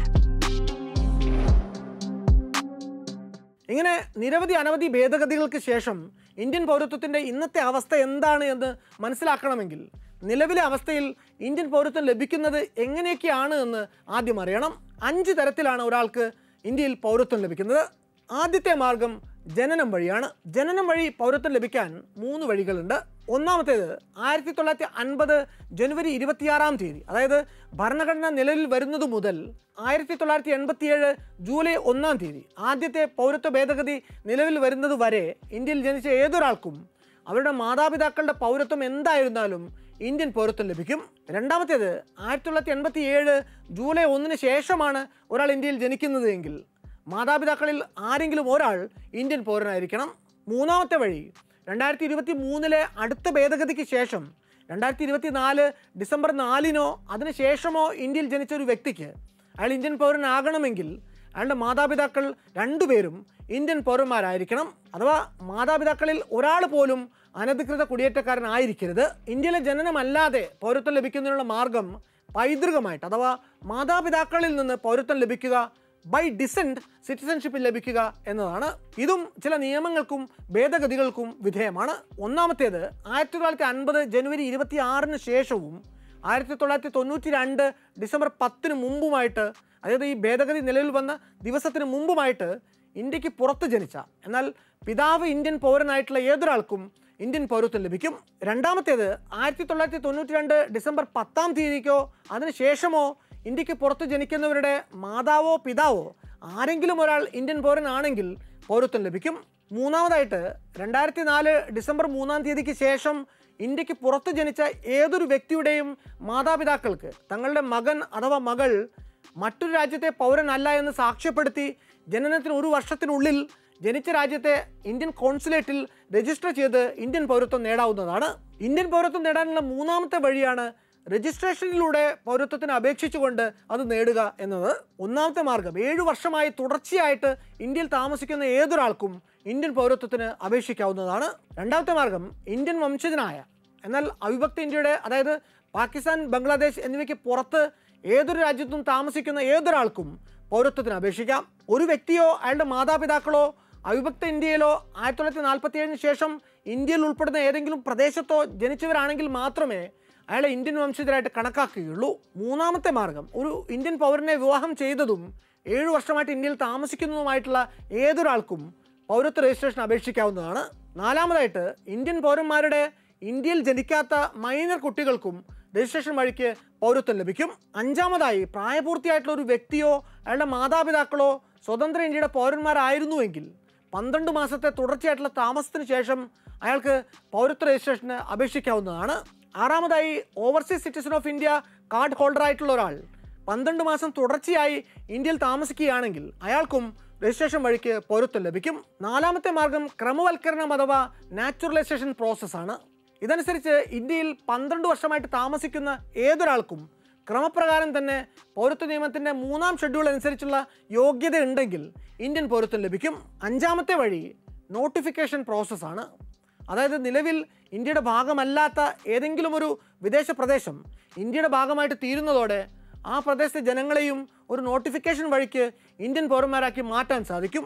ഇങ്ങനെ നിരവധി അനവധി ഭേദഗതികൾക്ക് ശേഷം ഇന്ത്യൻ പൗരത്വത്തിൻ്റെ ഇന്നത്തെ അവസ്ഥ എന്താണ് എന്ന് മനസ്സിലാക്കണമെങ്കിൽ നിലവിലെ അവസ്ഥയിൽ ഇന്ത്യൻ പൗരത്വം ലഭിക്കുന്നത് എങ്ങനെയൊക്കെയാണ് എന്ന് ആദ്യം അറിയണം അഞ്ച് തരത്തിലാണ് ഒരാൾക്ക് ഇന്ത്യയിൽ പൗരത്വം ലഭിക്കുന്നത് ആദ്യത്തെ മാർഗം ജനനം വഴിയാണ് ജനനം വഴി പൗരത്വം ലഭിക്കാൻ മൂന്ന് വഴികളുണ്ട് ഒന്നാമത്തേത് ആയിരത്തി തൊള്ളായിരത്തി അൻപത് ജനുവരി ഇരുപത്തിയാറാം തീയതി അതായത് ഭരണഘടന നിലവിൽ വരുന്നത് മുതൽ ആയിരത്തി തൊള്ളായിരത്തി എൺപത്തിയേഴ് ജൂലൈ ഒന്നാം തീയതി ആദ്യത്തെ പൗരത്വ ഭേദഗതി നിലവിൽ വരുന്നത് വരെ ഇന്ത്യയിൽ ജനിച്ച ഏതൊരാൾക്കും അവരുടെ മാതാപിതാക്കളുടെ പൗരത്വം എന്തായിരുന്നാലും ഇന്ത്യൻ പൗരത്വം ലഭിക്കും രണ്ടാമത്തേത് ആയിരത്തി തൊള്ളായിരത്തി എൺപത്തി ഏഴ് ജൂലൈ ഒന്നിന് ശേഷമാണ് ഒരാൾ ഇന്ത്യയിൽ ജനിക്കുന്നത് എങ്കിൽ മാതാപിതാക്കളിൽ ആരെങ്കിലും ഒരാൾ ഇന്ത്യൻ പൗരനായിരിക്കണം മൂന്നാമത്തെ വഴി രണ്ടായിരത്തി ഇരുപത്തി മൂന്നിലെ അടുത്ത ഭേദഗതിക്ക് ശേഷം രണ്ടായിരത്തി ഇരുപത്തി നാല് ഡിസംബർ നാലിനോ അതിന് ശേഷമോ ഇന്ത്യയിൽ ജനിച്ച ഒരു വ്യക്തിക്ക് അയാൾ ഇന്ത്യൻ പൗരനാകണമെങ്കിൽ അയാളുടെ മാതാപിതാക്കൾ രണ്ടുപേരും ഇന്ത്യൻ പൗരന്മാരായിരിക്കണം അഥവാ മാതാപിതാക്കളിൽ ഒരാൾ പോലും അനധികൃത കുടിയേറ്റക്കാരനായിരിക്കരുത് ഇന്ത്യയിലെ ജനനമല്ലാതെ പൗരത്വം ലഭിക്കുന്നതിനുള്ള മാർഗം പൈതൃകമായിട്ട് അഥവാ മാതാപിതാക്കളിൽ നിന്ന് പൗരത്വം ലഭിക്കുക ബൈ ഡിസെൻറ്റ് സിറ്റിസൺഷിപ്പ് ലഭിക്കുക എന്നതാണ് ഇതും ചില നിയമങ്ങൾക്കും ഭേദഗതികൾക്കും വിധേയമാണ് ഒന്നാമത്തേത് ആയിരത്തി തൊള്ളായിരത്തി അൻപത് ജനുവരി ഇരുപത്തി ആറിന് ശേഷവും ആയിരത്തി തൊള്ളായിരത്തി തൊണ്ണൂറ്റി രണ്ട് ഡിസംബർ പത്തിന് മുമ്പുമായിട്ട് അതായത് ഈ ഭേദഗതി നിലവിൽ വന്ന ദിവസത്തിന് മുമ്പുമായിട്ട് ഇന്ത്യക്ക് പുറത്ത് ജനിച്ച എന്നാൽ പിതാവ് ഇന്ത്യൻ പൗരനായിട്ടുള്ള ഏതൊരാൾക്കും ഇന്ത്യൻ പൗരത്വം ലഭിക്കും രണ്ടാമത്തേത് ആയിരത്തി തൊള്ളായിരത്തി തൊണ്ണൂറ്റി രണ്ട് ഡിസംബർ പത്താം തീയതിക്കോ അതിനുശേഷമോ ഇന്ത്യക്ക് പുറത്ത് ജനിക്കുന്നവരുടെ മാതാവോ പിതാവോ ആരെങ്കിലും ഒരാൾ ഇന്ത്യൻ പൗരനാണെങ്കിൽ പൗരത്വം ലഭിക്കും മൂന്നാമതായിട്ട് രണ്ടായിരത്തി നാല് ഡിസംബർ മൂന്നാം തീയതിക്ക് ശേഷം ഇന്ത്യക്ക് പുറത്ത് ജനിച്ച ഏതൊരു വ്യക്തിയുടെയും മാതാപിതാക്കൾക്ക് തങ്ങളുടെ മകൻ അഥവാ മകൾ മറ്റൊരു രാജ്യത്തെ പൗരനല്ല എന്ന് സാക്ഷ്യപ്പെടുത്തി ജനനത്തിന് ഒരു വർഷത്തിനുള്ളിൽ ജനിച്ച രാജ്യത്തെ ഇന്ത്യൻ കോൺസുലേറ്റിൽ രജിസ്റ്റർ ചെയ്ത് ഇന്ത്യൻ പൗരത്വം നേടാവുന്നതാണ് ഇന്ത്യൻ പൗരത്വം നേടാനുള്ള മൂന്നാമത്തെ വഴിയാണ് രജിസ്ട്രേഷനിലൂടെ പൗരത്വത്തിന് അപേക്ഷിച്ചുകൊണ്ട് അത് നേടുക എന്നത് ഒന്നാമത്തെ മാർഗം ഏഴു വർഷമായി തുടർച്ചയായിട്ട് ഇന്ത്യയിൽ താമസിക്കുന്ന ഏതൊരാൾക്കും ഇന്ത്യൻ പൗരത്വത്തിന് അപേക്ഷിക്കാവുന്നതാണ് രണ്ടാമത്തെ മാർഗം ഇന്ത്യൻ വംശജനായ എന്നാൽ അവിഭക്ത ഇന്ത്യയുടെ അതായത് പാകിസ്ഥാൻ ബംഗ്ലാദേശ് എന്നിവയ്ക്ക് പുറത്ത് ഏതൊരു രാജ്യത്തും താമസിക്കുന്ന ഏതൊരാൾക്കും പൗരത്വത്തിന് അപേക്ഷിക്കാം ഒരു വ്യക്തിയോ അയാളുടെ മാതാപിതാക്കളോ അവിഭക്ത ഇന്ത്യയിലോ ആയിരത്തി തൊള്ളായിരത്തി നാൽപ്പത്തി ഏഴിന് ശേഷം ഇന്ത്യയിൽ ഉൾപ്പെടുന്ന ഏതെങ്കിലും പ്രദേശത്തോ ജനിച്ചവരാണെങ്കിൽ മാത്രമേ അയാളെ ഇന്ത്യൻ വംശജരായിട്ട് കണക്കാക്കുകയുള്ളൂ മൂന്നാമത്തെ മാർഗം ഒരു ഇന്ത്യൻ പൗരനെ വിവാഹം ചെയ്തതും ഏഴു വർഷമായിട്ട് ഇന്ത്യയിൽ താമസിക്കുന്നതുമായിട്ടുള്ള ഏതൊരാൾക്കും പൗരത്വ രജിസ്ട്രേഷൻ അപേക്ഷിക്കാവുന്നതാണ് നാലാമതായിട്ട് ഇന്ത്യൻ പൗരന്മാരുടെ ഇന്ത്യയിൽ ജനിക്കാത്ത മൈനർ കുട്ടികൾക്കും രജിസ്ട്രേഷൻ വഴിക്ക് പൗരത്വം ലഭിക്കും അഞ്ചാമതായി പ്രായപൂർത്തിയായിട്ടുള്ള ഒരു വ്യക്തിയോ അയാളുടെ മാതാപിതാക്കളോ സ്വതന്ത്ര ഇന്ത്യയുടെ പൗരന്മാരായിരുന്നുവെങ്കിൽ പന്ത്രണ്ട് മാസത്തെ തുടർച്ചയായിട്ടുള്ള താമസത്തിന് ശേഷം അയാൾക്ക് പൗരത്വ രജിസ്ട്രേഷന് അപേക്ഷിക്കാവുന്നതാണ് ആറാമതായി overseas citizen of India card holder ആയിട്ടുള്ള ഒരാൾ പന്ത്രണ്ട് മാസം തുടർച്ചയായി ഇന്ത്യയിൽ താമസിക്കുകയാണെങ്കിൽ അയാൾക്കും രജിസ്ട്രേഷൻ വഴിക്ക് പൗരത്വം ലഭിക്കും നാലാമത്തെ മാർഗം ക്രമവൽക്കരണം അഥവാ നാച്ചുറലൈസേഷൻ പ്രോസസ്സാണ് ഇതനുസരിച്ച് ഇന്ത്യയിൽ പന്ത്രണ്ട് വർഷമായിട്ട് താമസിക്കുന്ന ഏതൊരാൾക്കും ക്രമപ്രകാരം തന്നെ പൗരത്വ നിയമത്തിൻ്റെ മൂന്നാം ഷെഡ്യൂൾ അനുസരിച്ചുള്ള യോഗ്യത ഉണ്ടെങ്കിൽ ഇന്ത്യൻ പൗരത്വം ലഭിക്കും അഞ്ചാമത്തെ വഴി നോട്ടിഫിക്കേഷൻ പ്രോസസ്സാണ് അതായത് നിലവിൽ ഇന്ത്യയുടെ ഭാഗമല്ലാത്ത ഏതെങ്കിലും ഒരു വിദേശ പ്രദേശം ഇന്ത്യയുടെ ഭാഗമായിട്ട് തീരുന്നതോടെ ആ പ്രദേശത്തെ ജനങ്ങളെയും ഒരു നോട്ടിഫിക്കേഷൻ വഴിക്ക് ഇന്ത്യൻ പൗരന്മാരാക്കി മാറ്റാൻ സാധിക്കും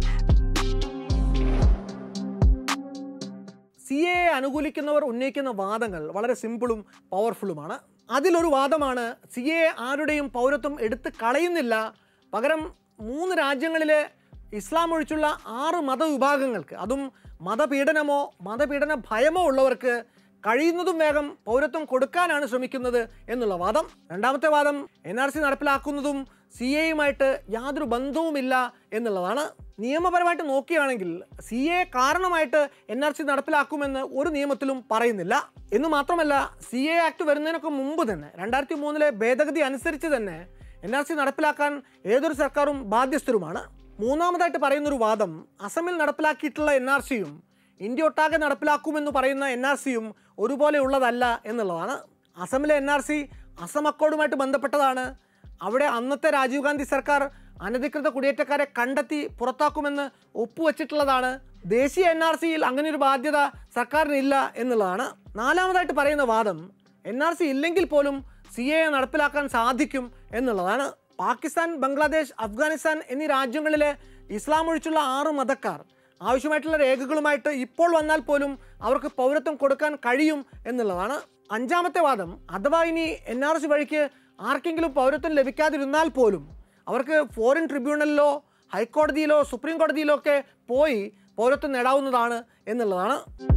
സി എ അനുകൂലിക്കുന്നവർ ഉന്നയിക്കുന്ന വാദങ്ങൾ വളരെ സിമ്പിളും പവർഫുള്ളുമാണ് അതിലൊരു വാദമാണ് സി എ ആരുടെയും പൗരത്വം എടുത്ത് കളയുന്നില്ല പകരം മൂന്ന് രാജ്യങ്ങളിലെ ഇസ്ലാം ഒഴിച്ചുള്ള ആറ് മതവിഭാഗങ്ങൾക്ക് അതും മതപീഡനമോ മതപീഡന ഭയമോ ഉള്ളവർക്ക് കഴിയുന്നതും വേഗം പൗരത്വം കൊടുക്കാനാണ് ശ്രമിക്കുന്നത് എന്നുള്ള വാദം രണ്ടാമത്തെ വാദം എൻ ആർ സി നടപ്പിലാക്കുന്നതും സി എയുമായിട്ട് യാതൊരു ബന്ധവുമില്ല എന്നുള്ളതാണ് നിയമപരമായിട്ട് നോക്കുകയാണെങ്കിൽ സി എ കാരണമായിട്ട് എൻ ആർ സി നടപ്പിലാക്കുമെന്ന് ഒരു നിയമത്തിലും പറയുന്നില്ല എന്ന് മാത്രമല്ല സി എ ആക്ട് വരുന്നതിനൊക്കെ മുമ്പ് തന്നെ രണ്ടായിരത്തി മൂന്നിലെ ഭേദഗതി അനുസരിച്ച് തന്നെ എൻ ആർ സി നടപ്പിലാക്കാൻ ഏതൊരു സർക്കാരും ബാധ്യസ്ഥരുമാണ് മൂന്നാമതായിട്ട് പറയുന്നൊരു വാദം അസമിൽ നടപ്പിലാക്കിയിട്ടുള്ള എൻ ആർ സിയും ഇന്ത്യ ഒട്ടാകെ നടപ്പിലാക്കുമെന്ന് പറയുന്ന എൻ ആർ സിയും ഒരുപോലെ ഉള്ളതല്ല എന്നുള്ളതാണ് അസമിലെ എൻ ആർ സി അസം അക്കോർഡുമായിട്ട് ബന്ധപ്പെട്ടതാണ് അവിടെ അന്നത്തെ രാജീവ് ഗാന്ധി സർക്കാർ അനധികൃത കുടിയേറ്റക്കാരെ കണ്ടെത്തി പുറത്താക്കുമെന്ന് ഒപ്പുവെച്ചിട്ടുള്ളതാണ് ദേശീയ എൻ ആർ സിയിൽ അങ്ങനെ ഒരു ബാധ്യത സർക്കാരിനില്ല എന്നുള്ളതാണ് നാലാമതായിട്ട് പറയുന്ന വാദം എൻ ആർ സി ഇല്ലെങ്കിൽ പോലും സി എ നടപ്പിലാക്കാൻ സാധിക്കും എന്നുള്ളതാണ് പാകിസ്ഥാൻ ബംഗ്ലാദേശ് അഫ്ഗാനിസ്ഥാൻ എന്നീ രാജ്യങ്ങളിലെ ഇസ്ലാം ഒഴിച്ചുള്ള ആറ് മതക്കാർ ആവശ്യമായിട്ടുള്ള രേഖകളുമായിട്ട് ഇപ്പോൾ വന്നാൽ പോലും അവർക്ക് പൗരത്വം കൊടുക്കാൻ കഴിയും എന്നുള്ളതാണ് അഞ്ചാമത്തെ വാദം അഥവാ ഇനി എൻ ആർ സി വഴിക്ക് ആർക്കെങ്കിലും പൗരത്വം ലഭിക്കാതിരുന്നാൽ പോലും അവർക്ക് ഫോറിൻ ട്രിബ്യൂണലിലോ ഹൈക്കോടതിയിലോ സുപ്രീം കോടതിയിലോ ഒക്കെ പോയി പൗരത്വം നേടാവുന്നതാണ് എന്നുള്ളതാണ്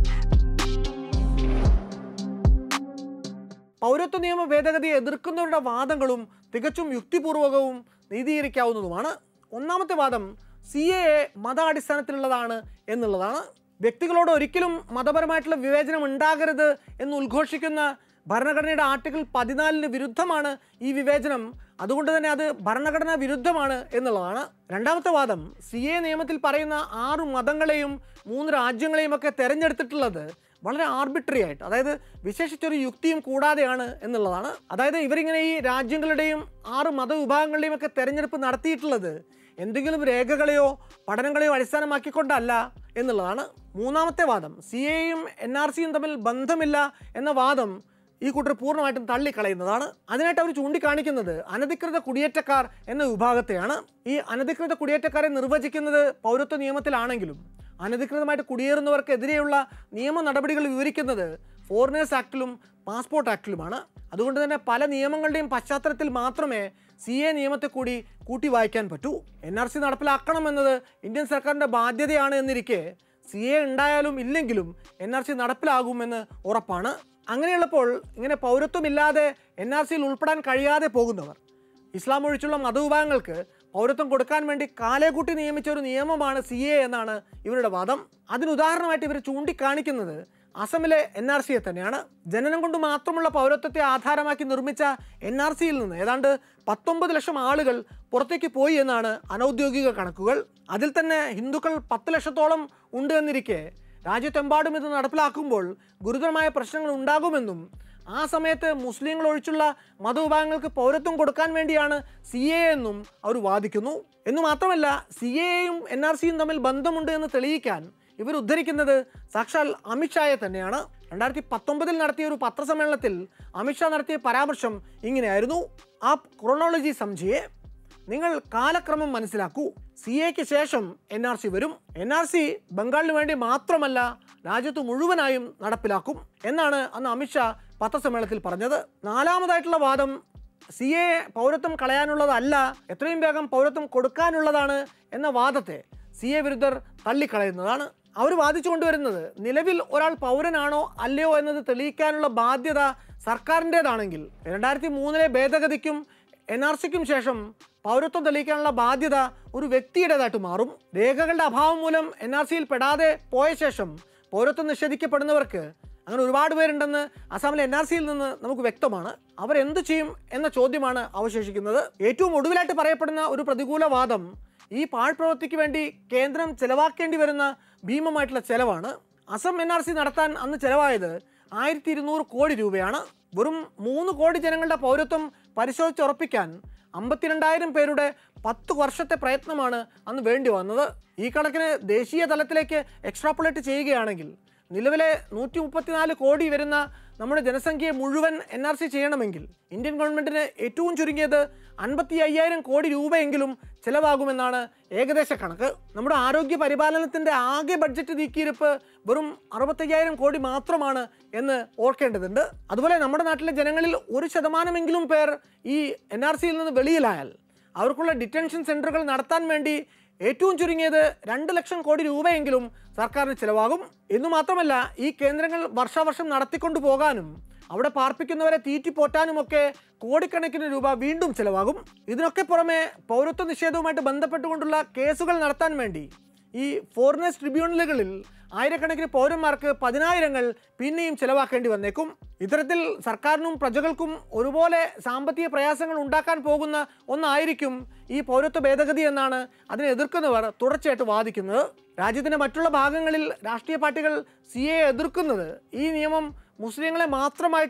പൗരത്വ നിയമ ഭേദഗതിയെ എതിർക്കുന്നവരുടെ വാദങ്ങളും തികച്ചും യുക്തിപൂർവകവും നീതീകരിക്കാവുന്നതുമാണ് ഒന്നാമത്തെ വാദം സി എ എ മതാടിസ്ഥാനത്തിലുള്ളതാണ് എന്നുള്ളതാണ് വ്യക്തികളോട് ഒരിക്കലും മതപരമായിട്ടുള്ള വിവേചനം ഉണ്ടാകരുത് എന്ന് ഉദ്ഘോഷിക്കുന്ന ഭരണഘടനയുടെ ആർട്ടിക്കിൾ പതിനാലിന് വിരുദ്ധമാണ് ഈ വിവേചനം അതുകൊണ്ട് തന്നെ അത് ഭരണഘടനാ വിരുദ്ധമാണ് എന്നുള്ളതാണ് രണ്ടാമത്തെ വാദം സി എ നിയമത്തിൽ പറയുന്ന ആറ് മതങ്ങളെയും മൂന്ന് രാജ്യങ്ങളെയും ഒക്കെ തിരഞ്ഞെടുത്തിട്ടുള്ളത് വളരെ ആർബിട്രറി ആയിട്ട് അതായത് വിശേഷിച്ചൊരു യുക്തിയും കൂടാതെയാണ് എന്നുള്ളതാണ് അതായത് ഇവരിങ്ങനെ ഈ രാജ്യങ്ങളുടെയും ആറ് മതവിഭാഗങ്ങളുടെയും ഒക്കെ തെരഞ്ഞെടുപ്പ് നടത്തിയിട്ടുള്ളത് എന്തെങ്കിലും രേഖകളെയോ പഠനങ്ങളെയോ അടിസ്ഥാനമാക്കിക്കൊണ്ടല്ല എന്നുള്ളതാണ് മൂന്നാമത്തെ വാദം സി എയും എൻ ആർ സിയും തമ്മിൽ ബന്ധമില്ല എന്ന വാദം ഈ കൂട്ടർ പൂർണ്ണമായിട്ടും തള്ളിക്കളയുന്നതാണ് അതിനായിട്ട് അവർ ചൂണ്ടിക്കാണിക്കുന്നത് അനധികൃത കുടിയേറ്റക്കാർ എന്ന വിഭാഗത്തെയാണ് ഈ അനധികൃത കുടിയേറ്റക്കാരെ നിർവചിക്കുന്നത് പൗരത്വ നിയമത്തിലാണെങ്കിലും അനധികൃതമായിട്ട് കുടിയേറുന്നവർക്കെതിരെയുള്ള നിയമ നടപടികൾ വിവരിക്കുന്നത് ഫോറിനേഴ്സ് ആക്ടിലും പാസ്പോർട്ട് ആക്ടിലുമാണ് അതുകൊണ്ട് തന്നെ പല നിയമങ്ങളുടെയും പശ്ചാത്തലത്തിൽ മാത്രമേ സി എ നിയമത്തെ കൂടി കൂട്ടി വായിക്കാൻ പറ്റൂ എൻ ആർ സി നടപ്പിലാക്കണമെന്നത് ഇന്ത്യൻ സർക്കാരിൻ്റെ ബാധ്യതയാണ് എന്നിരിക്കെ സി എ ഉണ്ടായാലും ഇല്ലെങ്കിലും എൻ ആർ സി നടപ്പിലാകുമെന്ന് ഉറപ്പാണ് അങ്ങനെയുള്ളപ്പോൾ ഇങ്ങനെ പൗരത്വമില്ലാതെ എൻ ആർ സിയിൽ ഉൾപ്പെടാൻ കഴിയാതെ പോകുന്നവർ ഇസ്ലാം ഒഴിച്ചുള്ള മതവിഭാഗങ്ങൾക്ക് പൗരത്വം കൊടുക്കാൻ വേണ്ടി കാലേക്കൂട്ടി നിയമിച്ച ഒരു നിയമമാണ് സി എ എന്നാണ് ഇവരുടെ വാദം അതിന് ഉദാഹരണമായിട്ട് ഇവർ ചൂണ്ടിക്കാണിക്കുന്നത് അസമിലെ എൻ ആർ സിയെ തന്നെയാണ് ജനനം കൊണ്ട് മാത്രമുള്ള പൗരത്വത്തെ ആധാരമാക്കി നിർമ്മിച്ച എൻ ആർ സിയിൽ നിന്ന് ഏതാണ്ട് പത്തൊമ്പത് ലക്ഷം ആളുകൾ പുറത്തേക്ക് പോയി എന്നാണ് അനൗദ്യോഗിക കണക്കുകൾ അതിൽ തന്നെ ഹിന്ദുക്കൾ പത്ത് ലക്ഷത്തോളം ഉണ്ട് എന്നിരിക്കെ രാജ്യത്തെമ്പാടും ഇത് നടപ്പിലാക്കുമ്പോൾ ഗുരുതരമായ പ്രശ്നങ്ങൾ ഉണ്ടാകുമെന്നും ആ സമയത്ത് മുസ്ലിങ്ങൾ ഒഴിച്ചുള്ള മതവിഭാഗങ്ങൾക്ക് പൗരത്വം കൊടുക്കാൻ വേണ്ടിയാണ് സി എ എന്നും അവർ വാദിക്കുന്നു എന്നു മാത്രമല്ല സി എയും എൻ ആർ സിയും തമ്മിൽ ബന്ധമുണ്ട് എന്ന് തെളിയിക്കാൻ ഇവർ ഉദ്ധരിക്കുന്നത് സാക്ഷാൽ അമിത്ഷായെ തന്നെയാണ് രണ്ടായിരത്തി പത്തൊമ്പതിൽ നടത്തിയ ഒരു പത്രസമ്മേളനത്തിൽ അമിത്ഷാ നടത്തിയ പരാമർശം ഇങ്ങനെയായിരുന്നു ആ ക്രോണോളജി സംജയെ നിങ്ങൾ കാലക്രമം മനസ്സിലാക്കൂ സി എക്ക് ശേഷം എൻ ആർ സി വരും എൻ ആർ സി ബംഗാളിന് വേണ്ടി മാത്രമല്ല രാജ്യത്ത് മുഴുവനായും നടപ്പിലാക്കും എന്നാണ് അന്ന് അമിത്ഷാ പത്രസമ്മേളനത്തിൽ പറഞ്ഞത് നാലാമതായിട്ടുള്ള വാദം സി എ പൗരത്വം കളയാനുള്ളതല്ല എത്രയും വേഗം പൗരത്വം കൊടുക്കാനുള്ളതാണ് എന്ന വാദത്തെ സി എ വിരുദ്ധർ തള്ളിക്കളയുന്നതാണ് അവർ വാദിച്ചു കൊണ്ടുവരുന്നത് നിലവിൽ ഒരാൾ പൗരനാണോ അല്ലയോ എന്നത് തെളിയിക്കാനുള്ള ബാധ്യത സർക്കാരിൻ്റേതാണെങ്കിൽ രണ്ടായിരത്തി മൂന്നിലെ ഭേദഗതിക്കും എൻ ആർ സിക്കും ശേഷം പൗരത്വം തെളിയിക്കാനുള്ള ബാധ്യത ഒരു വ്യക്തിയുടേതായിട്ട് മാറും രേഖകളുടെ അഭാവം മൂലം എൻ ആർ സിയിൽ പെടാതെ പോയ ശേഷം പൗരത്വം നിഷേധിക്കപ്പെടുന്നവർക്ക് അങ്ങനെ ഒരുപാട് പേരുണ്ടെന്ന് അസാമിലെ എൻ ആർ സിയിൽ നിന്ന് നമുക്ക് വ്യക്തമാണ് അവർ എന്തു ചെയ്യും എന്ന ചോദ്യമാണ് അവശേഷിക്കുന്നത് ഏറ്റവും ഒടുവിലായിട്ട് പറയപ്പെടുന്ന ഒരു പ്രതികൂല വാദം ഈ പാഴ്പ്രവൃത്തിക്ക് വേണ്ടി കേന്ദ്രം ചെലവാക്കേണ്ടി വരുന്ന ഭീമമായിട്ടുള്ള ചെലവാണ് അസം എൻ ആർ സി നടത്താൻ അന്ന് ചെലവായത് ആയിരത്തി ഇരുന്നൂറ് കോടി രൂപയാണ് വെറും മൂന്ന് കോടി ജനങ്ങളുടെ പൗരത്വം പരിശോധിച്ചുറപ്പിക്കാൻ അമ്പത്തിരണ്ടായിരം പേരുടെ പത്ത് വർഷത്തെ പ്രയത്നമാണ് അന്ന് വേണ്ടി വന്നത് ഈ കണക്കിന് ദേശീയ തലത്തിലേക്ക് എക്സ്ട്രാപ്പുലേറ്റ് ചെയ്യുകയാണെങ്കിൽ നിലവിലെ നൂറ്റി മുപ്പത്തിനാല് കോടി വരുന്ന നമ്മുടെ ജനസംഖ്യയെ മുഴുവൻ എൻ ആർ സി ചെയ്യണമെങ്കിൽ ഇന്ത്യൻ ഗവൺമെൻറ്റിന് ഏറ്റവും ചുരുങ്ങിയത് അൻപത്തി അയ്യായിരം കോടി രൂപയെങ്കിലും ചിലവാകുമെന്നാണ് ഏകദേശ കണക്ക് നമ്മുടെ ആരോഗ്യ പരിപാലനത്തിൻ്റെ ആകെ ബഡ്ജറ്റ് നീക്കിയിരിപ്പ് വെറും അറുപത്തയ്യായിരം കോടി മാത്രമാണ് എന്ന് ഓർക്കേണ്ടതുണ്ട് അതുപോലെ നമ്മുടെ നാട്ടിലെ ജനങ്ങളിൽ ഒരു ശതമാനമെങ്കിലും പേർ ഈ എൻ ആർ സിയിൽ നിന്ന് വെളിയിലായാൽ അവർക്കുള്ള ഡിറ്റൻഷൻ സെൻ്ററുകൾ നടത്താൻ വേണ്ടി ഏറ്റവും ചുരുങ്ങിയത് രണ്ട് ലക്ഷം കോടി രൂപയെങ്കിലും സർക്കാരിന് ചിലവാകും എന്നു മാത്രമല്ല ഈ കേന്ദ്രങ്ങൾ വർഷാവർഷം നടത്തിക്കൊണ്ടു പോകാനും അവിടെ പാർപ്പിക്കുന്നവരെ തീറ്റിപ്പോറ്റാനുമൊക്കെ കോടിക്കണക്കിന് രൂപ വീണ്ടും ചിലവാകും ഇതിനൊക്കെ പുറമെ പൗരത്വ നിഷേധവുമായിട്ട് ബന്ധപ്പെട്ടുകൊണ്ടുള്ള കേസുകൾ നടത്താൻ വേണ്ടി ഈ ഫോറിനേഴ്സ് ട്രിബ്യൂണലുകളിൽ ആയിരക്കണക്കിന് പൗരന്മാർക്ക് പതിനായിരങ്ങൾ പിന്നെയും ചിലവാക്കേണ്ടി വന്നേക്കും ഇത്തരത്തിൽ സർക്കാരിനും പ്രജകൾക്കും ഒരുപോലെ സാമ്പത്തിക പ്രയാസങ്ങൾ ഉണ്ടാക്കാൻ പോകുന്ന ഒന്നായിരിക്കും ഈ പൗരത്വ ഭേദഗതി എന്നാണ് അതിനെ എതിർക്കുന്നവർ തുടർച്ചയായിട്ട് വാദിക്കുന്നത് രാജ്യത്തിൻ്റെ മറ്റുള്ള ഭാഗങ്ങളിൽ രാഷ്ട്രീയ പാർട്ടികൾ സി എ എതിർക്കുന്നത് ഈ നിയമം മുസ്ലിങ്ങളെ മാത്രമായിട്ട്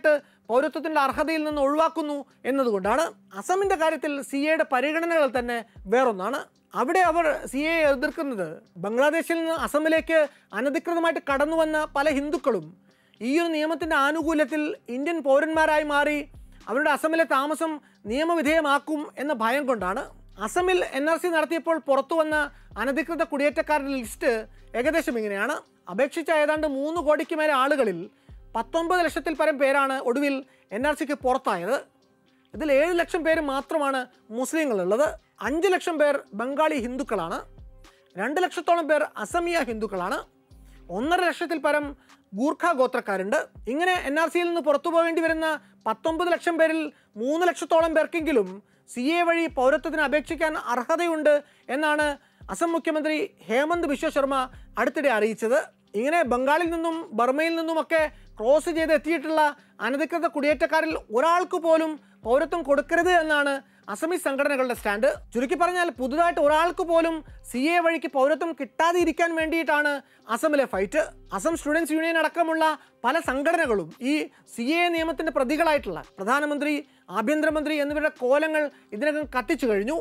പൗരത്വത്തിൻ്റെ അർഹതയിൽ നിന്ന് ഒഴിവാക്കുന്നു എന്നതുകൊണ്ടാണ് അസമിൻ്റെ കാര്യത്തിൽ സി എയുടെ പരിഗണനകൾ തന്നെ വേറൊന്നാണ് അവിടെ അവർ സി എ എതിർക്കുന്നത് ബംഗ്ലാദേശിൽ നിന്ന് അസമിലേക്ക് അനധികൃതമായിട്ട് കടന്നു വന്ന പല ഹിന്ദുക്കളും ഈ ഒരു നിയമത്തിൻ്റെ ആനുകൂല്യത്തിൽ ഇന്ത്യൻ പൗരന്മാരായി മാറി അവരുടെ അസമിലെ താമസം നിയമവിധേയമാക്കും എന്ന ഭയം കൊണ്ടാണ് അസമിൽ എൻ ആർ സി നടത്തിയപ്പോൾ പുറത്തു വന്ന അനധികൃത കുടിയേറ്റക്കാരുടെ ലിസ്റ്റ് ഏകദേശം ഇങ്ങനെയാണ് അപേക്ഷിച്ച ഏതാണ്ട് മൂന്ന് കോടിക്ക് മേലെ ആളുകളിൽ പത്തൊമ്പത് ലക്ഷത്തിൽ പരം പേരാണ് ഒടുവിൽ എൻ ആർ സിക്ക് പുറത്തായത് ഇതിൽ ഏഴ് ലക്ഷം പേര് മാത്രമാണ് മുസ്ലിങ്ങളുള്ളത് അഞ്ച് ലക്ഷം പേർ ബംഗാളി ഹിന്ദുക്കളാണ് രണ്ട് ലക്ഷത്തോളം പേർ അസമിയ ഹിന്ദുക്കളാണ് ഒന്നര ലക്ഷത്തിൽ പരം ഗൂർഖ ഗോത്രക്കാരുണ്ട് ഇങ്ങനെ എൻ ആർ സിയിൽ നിന്ന് പുറത്തു പോകേണ്ടി വരുന്ന പത്തൊമ്പത് ലക്ഷം പേരിൽ മൂന്ന് ലക്ഷത്തോളം പേർക്കെങ്കിലും സി എ വഴി പൗരത്വത്തിന് അപേക്ഷിക്കാൻ അർഹതയുണ്ട് എന്നാണ് അസം മുഖ്യമന്ത്രി ഹേമന്ത് ബിശ്വ ശർമ്മ അടുത്തിടെ അറിയിച്ചത് ഇങ്ങനെ ബംഗാളിൽ നിന്നും ബർമയിൽ നിന്നുമൊക്കെ ക്രോസ് ചെയ്ത് എത്തിയിട്ടുള്ള അനധികൃത കുടിയേറ്റക്കാരിൽ ഒരാൾക്ക് പോലും പൗരത്വം കൊടുക്കരുത് എന്നാണ് അസമീസ് സംഘടനകളുടെ സ്റ്റാൻഡ് ചുരുക്കി പറഞ്ഞാൽ പുതുതായിട്ട് ഒരാൾക്ക് പോലും സി എ വഴിക്ക് പൗരത്വം കിട്ടാതെ ഇരിക്കാൻ വേണ്ടിയിട്ടാണ് അസമിലെ ഫൈറ്റ് അസം സ്റ്റുഡൻസ് യൂണിയൻ അടക്കമുള്ള പല സംഘടനകളും ഈ സി എ നിയമത്തിന്റെ പ്രതികളായിട്ടുള്ള പ്രധാനമന്ത്രി ആഭ്യന്തരമന്ത്രി എന്നിവരുടെ കോലങ്ങൾ ഇതിനകം കത്തിച്ചു കഴിഞ്ഞു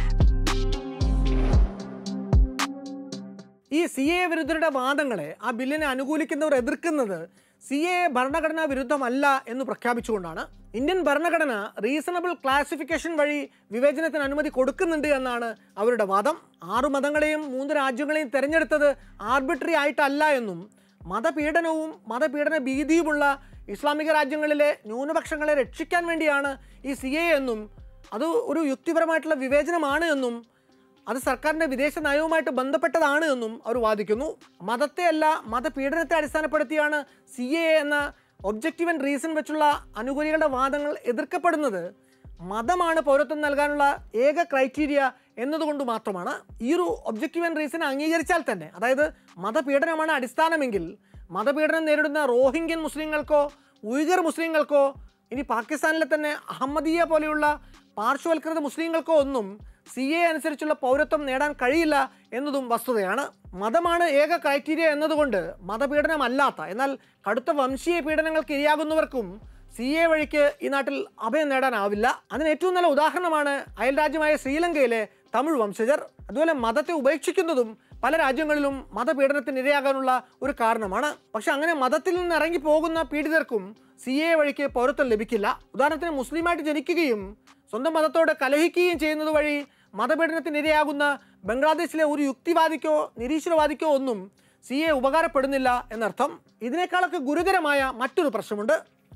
ഈ സി എ വിരുദ്ധരുടെ വാദങ്ങളെ ആ ബില്ലിനെ അനുകൂലിക്കുന്നവർ എതിർക്കുന്നത് സി എ ഭരണഘടനാ വിരുദ്ധമല്ല എന്ന് പ്രഖ്യാപിച്ചുകൊണ്ടാണ് ഇന്ത്യൻ ഭരണഘടന റീസണബിൾ ക്ലാസിഫിക്കേഷൻ വഴി വിവേചനത്തിന് അനുമതി കൊടുക്കുന്നുണ്ട് എന്നാണ് അവരുടെ വാദം ആറു മതങ്ങളെയും മൂന്ന് രാജ്യങ്ങളെയും തിരഞ്ഞെടുത്തത് ആർബിട്രറി ആയിട്ടല്ല എന്നും മതപീഡനവും മതപീഡന ഭീതിയുമുള്ള ഇസ്ലാമിക രാജ്യങ്ങളിലെ ന്യൂനപക്ഷങ്ങളെ രക്ഷിക്കാൻ വേണ്ടിയാണ് ഈ സി എ എന്നും അത് ഒരു യുക്തിപരമായിട്ടുള്ള വിവേചനമാണ് എന്നും അത് സർക്കാരിൻ്റെ വിദേശ നയവുമായിട്ട് ബന്ധപ്പെട്ടതാണ് എന്നും അവർ വാദിക്കുന്നു മതത്തെയല്ല മതപീഡനത്തെ അടിസ്ഥാനപ്പെടുത്തിയാണ് സി എ എന്ന ഒബ്ജക്റ്റീവ് ആൻഡ് റീസൺ വെച്ചുള്ള അനുകൂലികളുടെ വാദങ്ങൾ എതിർക്കപ്പെടുന്നത് മതമാണ് പൗരത്വം നൽകാനുള്ള ഏക ക്രൈറ്റീരിയ എന്നതുകൊണ്ട് മാത്രമാണ് ഈ ഒരു ഒബ്ജക്റ്റീവ് ആൻഡ് റീസൺ അംഗീകരിച്ചാൽ തന്നെ അതായത് മതപീഡനമാണ് അടിസ്ഥാനമെങ്കിൽ മതപീഡനം നേരിടുന്ന റോഹിംഗ്യൻ മുസ്ലിങ്ങൾക്കോ ഉയ്ഗർ മുസ്ലിങ്ങൾക്കോ ഇനി പാകിസ്ഥാനിലെ തന്നെ അഹമ്മദീയ പോലെയുള്ള പാർശ്വവൽകൃത മുസ്ലിങ്ങൾക്കോ ഒന്നും സി എ അനുസരിച്ചുള്ള പൗരത്വം നേടാൻ കഴിയില്ല എന്നതും വസ്തുതയാണ് മതമാണ് ഏക ക്രൈറ്റീരിയ എന്നതുകൊണ്ട് മതപീഡനമല്ലാത്ത എന്നാൽ കടുത്ത വംശീയ പീഡനങ്ങൾക്ക് ഇരയാകുന്നവർക്കും സി എ വഴിക്ക് ഈ നാട്ടിൽ അഭയം നേടാനാവില്ല അതിന് ഏറ്റവും നല്ല ഉദാഹരണമാണ് അയൽരാജ്യമായ ശ്രീലങ്കയിലെ തമിഴ് വംശജർ അതുപോലെ മതത്തെ ഉപേക്ഷിക്കുന്നതും പല രാജ്യങ്ങളിലും മതപീഡനത്തിന് ഇരയാകാനുള്ള ഒരു കാരണമാണ് പക്ഷെ അങ്ങനെ മതത്തിൽ നിന്ന് ഇറങ്ങി പോകുന്ന പീഡിതർക്കും സി എ വഴിക്ക് പൗരത്വം ലഭിക്കില്ല ഉദാഹരണത്തിന് മുസ്ലിമായിട്ട് ജനിക്കുകയും സ്വന്തം മതത്തോട് കലഹിക്കുകയും ചെയ്യുന്നത് വഴി മതപീഡനത്തിന് ഇരയാകുന്ന ബംഗ്ലാദേശിലെ ഒരു യുക്തിവാദിക്കോ നിരീശ്വരവാദിക്കോ ഒന്നും സി എ ഉപകാരപ്പെടുന്നില്ല എന്നർത്ഥം ഇതിനേക്കാളൊക്കെ ഗുരുതരമായ മറ്റൊരു പ്രശ്നമുണ്ട്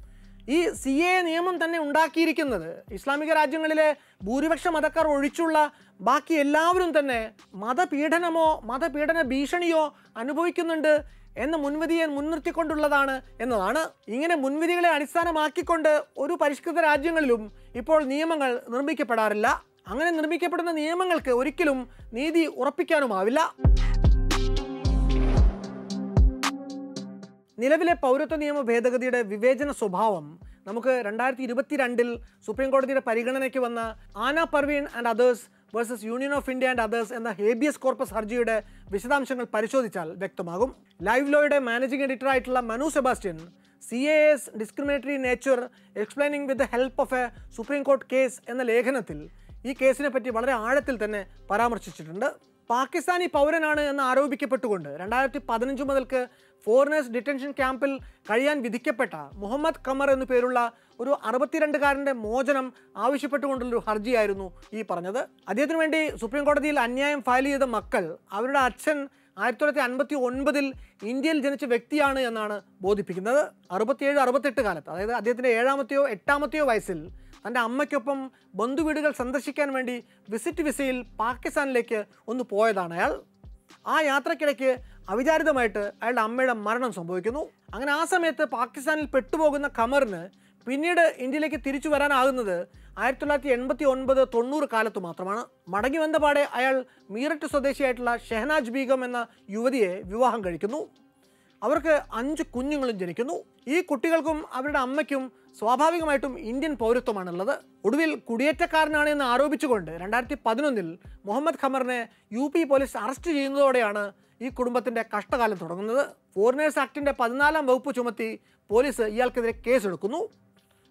ഈ സി എ നിയമം തന്നെ ഉണ്ടാക്കിയിരിക്കുന്നത് ഇസ്ലാമിക രാജ്യങ്ങളിലെ ഭൂരിപക്ഷ മതക്കാർ ഒഴിച്ചുള്ള ബാക്കി എല്ലാവരും തന്നെ മതപീഡനമോ മതപീഡന ഭീഷണിയോ അനുഭവിക്കുന്നുണ്ട് എന്ന മുൻവിധിയെ മുൻനിർത്തിക്കൊണ്ടുള്ളതാണ് എന്നതാണ് ഇങ്ങനെ മുൻവിധികളെ അടിസ്ഥാനമാക്കിക്കൊണ്ട് ഒരു പരിഷ്കൃത രാജ്യങ്ങളിലും ഇപ്പോൾ നിയമങ്ങൾ നിർമ്മിക്കപ്പെടാറില്ല അങ്ങനെ നിർമ്മിക്കപ്പെടുന്ന നിയമങ്ങൾക്ക് ഒരിക്കലും നീതി ഉറപ്പിക്കാനുമാവില്ല നിലവിലെ പൗരത്വ നിയമ ഭേദഗതിയുടെ വിവേചന സ്വഭാവം നമുക്ക് രണ്ടായിരത്തി ഇരുപത്തിരണ്ടിൽ സുപ്രീം കോടതിയുടെ പരിഗണനയ്ക്ക് വന്ന Ana Parveen and others versus Union of India and others എന്ന ഹേബിയസ് കോർപ്പസ് ഹർജിയുടെ വിശദാംശങ്ങൾ പരിശോധിച്ചാൽ വ്യക്തമാകും ലൈവ് ലോയുടെ മാനേജിംഗ് എഡിറ്റർ ആയിട്ടുള്ള Manu Sebastian C A S discriminatory nature explaining with the help of a Supreme Court case എന്ന ലേഖനത്തിൽ ഈ കേസിനെ പറ്റി വളരെ ആഴത്തിൽ തന്നെ പരാമർശിച്ചിട്ടുണ്ട് പാകിസ്ഥാനി പൗരനാണ് എന്ന് ആരോപിക്കപ്പെട്ടുകൊണ്ട് രണ്ടായിരത്തി പതിനഞ്ച് മുതൽക്ക് ഫോറിനേഴ്സ് ഡിറ്റൻഷൻ ക്യാമ്പിൽ കഴിയാൻ വിധിക്കപ്പെട്ട മുഹമ്മദ് ഖമർ എന്നു പേരുള്ള ഒരു അറുപത്തിരണ്ടുകാരൻ്റെ മോചനം ആവശ്യപ്പെട്ടുകൊണ്ടുള്ളൊരു ഹർജിയായിരുന്നു ഈ പറഞ്ഞത് അദ്ദേഹത്തിന് വേണ്ടി സുപ്രീം കോടതിയിൽ അന്യായം ഫയൽ ചെയ്ത മക്കൾ അവരുടെ അച്ഛൻ ആയിരത്തി തൊള്ളായിരത്തി അൻപത്തി ഒൻപതിൽ ഇന്ത്യയിൽ ജനിച്ച വ്യക്തിയാണ് എന്നാണ് ബോധിപ്പിക്കുന്നത് അറുപത്തിയേഴ് അറുപത്തെട്ട് കാലത്ത് അതായത് അദ്ദേഹത്തിൻ്റെ ഏഴാമത്തെയോ എട്ടാമത്തെയോ വയസ്സിൽ തൻ്റെ അമ്മയ്ക്കൊപ്പം ബന്ധുവീടുകൾ സന്ദർശിക്കാൻ വേണ്ടി വിസിറ്റ് വിസയിൽ പാകിസ്ഥാനിലേക്ക് ഒന്ന് പോയതാണ് അയാൾ ആ യാത്രക്കിടയ്ക്ക് അവിചാരിതമായിട്ട് അയാളുടെ അമ്മയുടെ മരണം സംഭവിക്കുന്നു അങ്ങനെ ആ സമയത്ത് പാകിസ്ഥാനിൽ പെട്ടുപോകുന്ന ഖമറിന് പിന്നീട് ഇന്ത്യയിലേക്ക് തിരിച്ചു വരാനാകുന്നത് ആയിരത്തി തൊള്ളായിരത്തി എൺപത്തി ഒൻപത് തൊണ്ണൂറ് കാലത്ത് മാത്രമാണ് മടങ്ങി വന്ന പാടെ അയാൾ മീററ്റ് സ്വദേശിയായിട്ടുള്ള ഷെഹനാജ് ബീഗം എന്ന യുവതിയെ വിവാഹം കഴിക്കുന്നു അവർക്ക് അഞ്ച് കുഞ്ഞുങ്ങളും ജനിക്കുന്നു ഈ കുട്ടികൾക്കും അവരുടെ അമ്മയ്ക്കും സ്വാഭാവികമായിട്ടും ഇന്ത്യൻ പൗരത്വമാണുള്ളത് ഒടുവിൽ കുടിയേറ്റക്കാരനാണ് എന്ന് ആരോപിച്ചുകൊണ്ട് രണ്ടായിരത്തി പതിനൊന്നിൽ മുഹമ്മദ് ഖമറിനെ യു പി പോലീസ് അറസ്റ്റ് ചെയ്യുന്നതോടെയാണ് ഈ കുടുംബത്തിൻ്റെ കഷ്ടകാലം തുടങ്ങുന്നത് ഫോറിനേഴ്സ് ആക്ടിൻ്റെ പതിനാലാം വകുപ്പ് ചുമത്തി പോലീസ് ഇയാൾക്കെതിരെ കേസെടുക്കുന്നു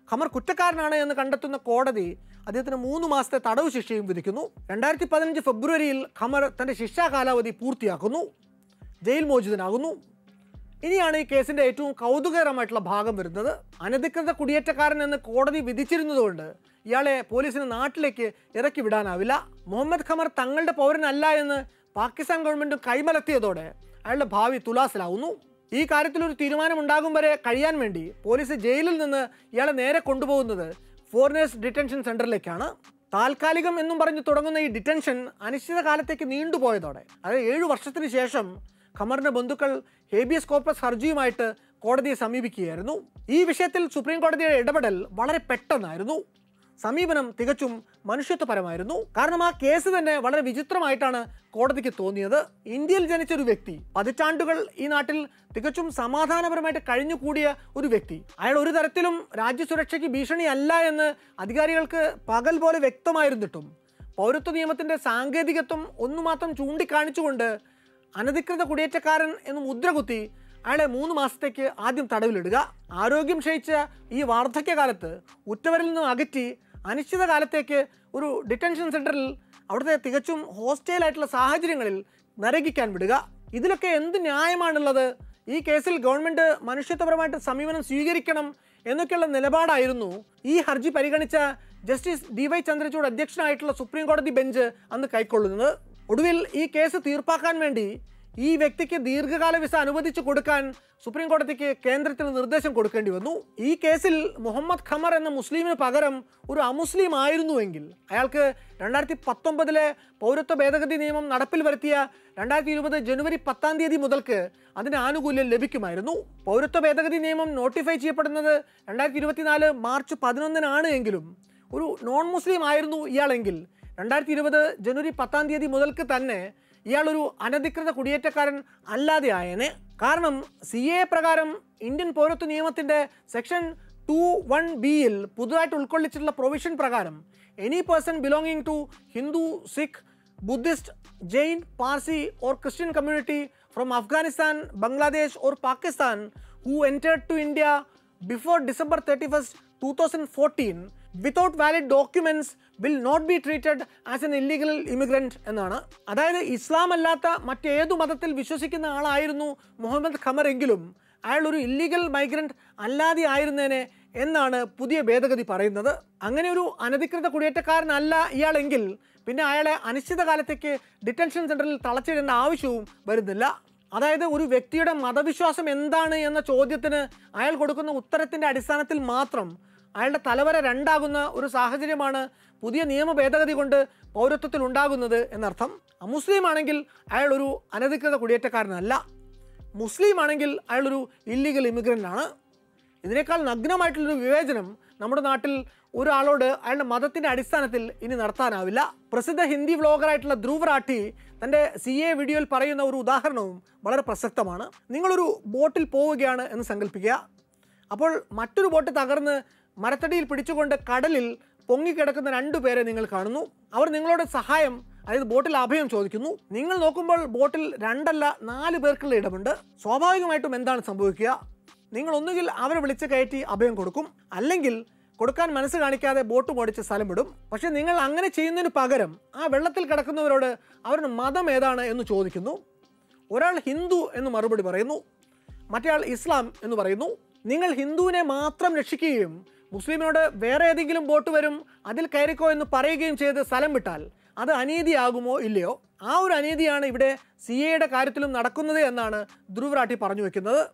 ഖമർ കുറ്റക്കാരനാണ് എന്ന് കണ്ടെത്തുന്ന കോടതി അദ്ദേഹത്തിന് മൂന്ന് മാസത്തെ തടവ് ശിക്ഷയും വിധിക്കുന്നു രണ്ടായിരത്തി പതിനഞ്ച് ഫെബ്രുവരിയിൽ ഖമർ തൻ്റെ ശിക്ഷാ കാലാവധി പൂർത്തിയാക്കുന്നു ജയിൽ മോചിതനാകുന്നു ഇനിയാണ് ഈ കേസിന്റെ ഏറ്റവും കൗതുകകരമായിട്ടുള്ള ഭാഗം വരുന്നത് അനധികൃത കുടിയേറ്റക്കാരൻ എന്ന് കോടതി വിധിച്ചിരുന്നതുകൊണ്ട് ഇയാളെ പോലീസിന് നാട്ടിലേക്ക് ഇറക്കി വിടാനാവില്ല മുഹമ്മദ് ഖമർ തങ്ങളുടെ പൗരനല്ല എന്ന് പാകിസ്ഥാൻ ഗവൺമെന്റ് കൈമലത്തിയതോടെ അയാളുടെ ഭാവി തുലാസിലാവുന്നു ഈ കാര്യത്തിൽ ഒരു തീരുമാനമുണ്ടാകും വരെ കഴിയാൻ വേണ്ടി പോലീസ് ജയിലിൽ നിന്ന് ഇയാളെ നേരെ കൊണ്ടുപോകുന്നത് ഫോറിനേഴ്സ് ഡിറ്റൻഷൻ സെന്ററിലേക്കാണ് താൽക്കാലികം എന്നും പറഞ്ഞ് തുടങ്ങുന്ന ഈ ഡിറ്റൻഷൻ അനിശ്ചിത കാലത്തേക്ക് നീണ്ടുപോയതോടെ അതായത് ഏഴു വർഷത്തിന് ശേഷം ഖമറിന്റെ ബന്ധുക്കൾ ഹേബിയസ് കോർപ്പസ് ഹർജിയുമായിട്ട് കോടതിയെ സമീപിക്കുകയായിരുന്നു ഈ വിഷയത്തിൽ സുപ്രീം കോടതിയുടെ ഇടപെടൽ വളരെ പെട്ടെന്നായിരുന്നു സമീപനം തികച്ചും മനുഷ്യത്വപരമായിരുന്നു കാരണം ആ കേസ് തന്നെ വളരെ വിചിത്രമായിട്ടാണ് കോടതിക്ക് തോന്നിയത് ഇന്ത്യയിൽ ജനിച്ച ഒരു വ്യക്തി പതിറ്റാണ്ടുകൾ ഈ നാട്ടിൽ തികച്ചും സമാധാനപരമായിട്ട് കഴിഞ്ഞുകൂടിയ ഒരു വ്യക്തി അയാൾ ഒരു തരത്തിലും രാജ്യസുരക്ഷയ്ക്ക് ഭീഷണിയല്ല എന്ന് അധികാരികൾക്ക് പകൽ പോലെ വ്യക്തമായിരുന്നിട്ടും പൗരത്വ നിയമത്തിന്റെ സാങ്കേതികത്വം ഒന്നു മാത്രം ചൂണ്ടിക്കാണിച്ചുകൊണ്ട് അനധികൃത കുടിയേറ്റക്കാരൻ എന്ന് മുദ്രകുത്തി അയാളെ മൂന്ന് മാസത്തേക്ക് ആദ്യം തടവിലിടുക ആരോഗ്യം ക്ഷയിച്ച ഈ വാർദ്ധക്യകാലത്ത് ഉറ്റവരിൽ നിന്നും അകറ്റി അനിശ്ചിത കാലത്തേക്ക് ഒരു ഡിറ്റൻഷൻ സെൻറ്ററിൽ അവിടുത്തെ തികച്ചും ഹോസ്റ്റൈലായിട്ടുള്ള സാഹചര്യങ്ങളിൽ നരകിക്കാൻ വിടുക ഇതിലൊക്കെ എന്ത് ന്യായമാണുള്ളത് ഈ കേസിൽ ഗവൺമെൻറ് മനുഷ്യത്വപരമായിട്ട് സമീപനം സ്വീകരിക്കണം എന്നൊക്കെയുള്ള നിലപാടായിരുന്നു ഈ ഹർജി പരിഗണിച്ച ജസ്റ്റിസ് ഡി വൈ ചന്ദ്രചൂഡ് അധ്യക്ഷനായിട്ടുള്ള സുപ്രീം കോടതി ബെഞ്ച് അന്ന് കൈക്കൊള്ളുന്നത് ഒടുവിൽ ഈ കേസ് തീർപ്പാക്കാൻ വേണ്ടി ഈ വ്യക്തിക്ക് ദീർഘകാല വിസ അനുവദിച്ചു കൊടുക്കാൻ സുപ്രീം കോടതിക്ക് കേന്ദ്രത്തിന് നിർദ്ദേശം കൊടുക്കേണ്ടി വന്നു ഈ കേസിൽ മുഹമ്മദ് ഖമർ എന്ന മുസ്ലിമിന് പകരം ഒരു അമുസ്ലിം ആയിരുന്നുവെങ്കിൽ അയാൾക്ക് രണ്ടായിരത്തി പത്തൊമ്പതിലെ പൗരത്വ ഭേദഗതി നിയമം നടപ്പിൽ വരുത്തിയ രണ്ടായിരത്തി ഇരുപത് ജനുവരി പത്താം തീയതി മുതൽക്ക് അതിന് ആനുകൂല്യം ലഭിക്കുമായിരുന്നു പൗരത്വ ഭേദഗതി നിയമം നോട്ടിഫൈ ചെയ്യപ്പെടുന്നത് രണ്ടായിരത്തി ഇരുപത്തിനാല് മാർച്ച് പതിനൊന്നിനാണ് എങ്കിലും ഒരു നോൺ മുസ്ലിം ആയിരുന്നു ഇയാളെങ്കിൽ രണ്ടായിരത്തി ഇരുപത് ജനുവരി പത്താം തീയതി മുതൽക്ക് തന്നെ ഇയാളൊരു അനധികൃത കുടിയേറ്റക്കാരൻ അല്ലാതെ ആയേനെ കാരണം സി എ പ്രകാരം ഇന്ത്യൻ പൗരത്വ നിയമത്തിൻ്റെ സെക്ഷൻ ടു വൺ ബിയിൽ പുതുതായിട്ട് ഉൾക്കൊള്ളിച്ചിട്ടുള്ള പ്രൊവിഷൻ പ്രകാരം any person belonging to Hindu Sikh Buddhist Jain Parsi or Christian community from Afghanistan Bangladesh or Pakistan who entered to India before December thirty first two thousand fourteen without valid documents will not be treated as an illegal immigrant എന്നാണ് അതായത് ഇസ്ലാം അല്ലാത്ത മറ്റേതു മതത്തിൽ വിശ്വസിക്കുന്ന ആളായിരുന്നു മുഹമ്മദ് ഖമർ എങ്കിലും അയാൾ ഒരു ഇല്ലീഗൽ മൈഗ്രൻറ്റ് അല്ലാതെ ആയിരുന്നേനെ എന്നാണ് പുതിയ ഭേദഗതി പറയുന്നത് അങ്ങനെ ഒരു അനധികൃത കുടിയേറ്റക്കാരനല്ല ഇയാളെങ്കിൽ പിന്നെ അയാളെ അനിശ്ചിതകാലത്തേക്ക് ഡിറ്റൻഷൻ സെൻറ്ററിൽ തളച്ചിടേണ്ട ആവശ്യവും വരുന്നില്ല അതായത് ഒരു വ്യക്തിയുടെ മതവിശ്വാസം എന്താണ് എന്ന ചോദ്യത്തിന് അയാൾ കൊടുക്കുന്ന ഉത്തരത്തിൻ്റെ അടിസ്ഥാനത്തിൽ മാത്രം അയാളുടെ തലവര രണ്ടാകുന്ന ഒരു സാഹചര്യമാണ് പുതിയ നിയമ ഭേദഗതി കൊണ്ട് പൗരത്വത്തിൽ ഉണ്ടാകുന്നത് എന്നർത്ഥം അമുസ്ലിം ആണെങ്കിൽ അയാൾ ഒരു അനധികൃത കുടിയേറ്റക്കാരനല്ല മുസ്ലിം ആണെങ്കിൽ അയാളൊരു ഇല്ലീഗൽ ഇമിഗ്രൻ്റ് ആണ് ഇതിനേക്കാൾ നഗ്നമായിട്ടുള്ളൊരു വിവേചനം നമ്മുടെ നാട്ടിൽ ഒരാളോട് അയാളുടെ മതത്തിൻ്റെ അടിസ്ഥാനത്തിൽ ഇനി നടത്താനാവില്ല പ്രസിദ്ധ ഹിന്ദി വ്ളോഗറായിട്ടുള്ള ധ്രുവ് റാഠി തൻ്റെ സി എ വീഡിയോയിൽ പറയുന്ന ഒരു ഉദാഹരണവും വളരെ പ്രസക്തമാണ് നിങ്ങളൊരു ബോട്ടിൽ പോവുകയാണ് എന്ന് സങ്കല്പിക്കുക അപ്പോൾ മറ്റൊരു ബോട്ട് തകർന്ന് മരത്തടിയിൽ പിടിച്ചുകൊണ്ട് കടലിൽ പൊങ്ങിക്കിടക്കുന്ന രണ്ടു പേരെ നിങ്ങൾ കാണുന്നു അവർ നിങ്ങളോട് സഹായം അതായത് ബോട്ടിൽ അഭയം ചോദിക്കുന്നു നിങ്ങൾ നോക്കുമ്പോൾ ബോട്ടിൽ രണ്ടല്ല നാല് പേർക്കുള്ള ഇടമുണ്ട് സ്വാഭാവികമായിട്ടും എന്താണ് സംഭവിക്കുക നിങ്ങൾ ഒന്നുകിൽ അവരെ വിളിച്ച് കയറ്റി അഭയം കൊടുക്കും അല്ലെങ്കിൽ കൊടുക്കാൻ മനസ്സ് കാണിക്കാതെ ബോട്ട് ഓടിച്ച് സ്ഥലം വിടും പക്ഷെ നിങ്ങൾ അങ്ങനെ ചെയ്യുന്നതിന് പകരം ആ വെള്ളത്തിൽ കിടക്കുന്നവരോട് അവരുടെ മതം ഏതാണ് എന്ന് ചോദിക്കുന്നു ഒരാൾ ഹിന്ദു എന്ന് മറുപടി പറയുന്നു മറ്റേയാൾ ഇസ്ലാം എന്ന് പറയുന്നു നിങ്ങൾ ഹിന്ദുവിനെ മാത്രം രക്ഷിക്കുകയും മുസ്ലിമിനോട് വേറെ ഏതെങ്കിലും ബോട്ട് വരും അതിൽ കയറിക്കോ എന്ന് പറയുകയും ചെയ്ത് സ്ഥലം വിട്ടാൽ അത് അനീതിയാകുമോ ഇല്ലയോ ആ ഒരു അനീതിയാണ് ഇവിടെ സി എയുടെ കാര്യത്തിലും നടക്കുന്നത് എന്നാണ് ധ്രുവറാട്ടി പറഞ്ഞു വെക്കുന്നത്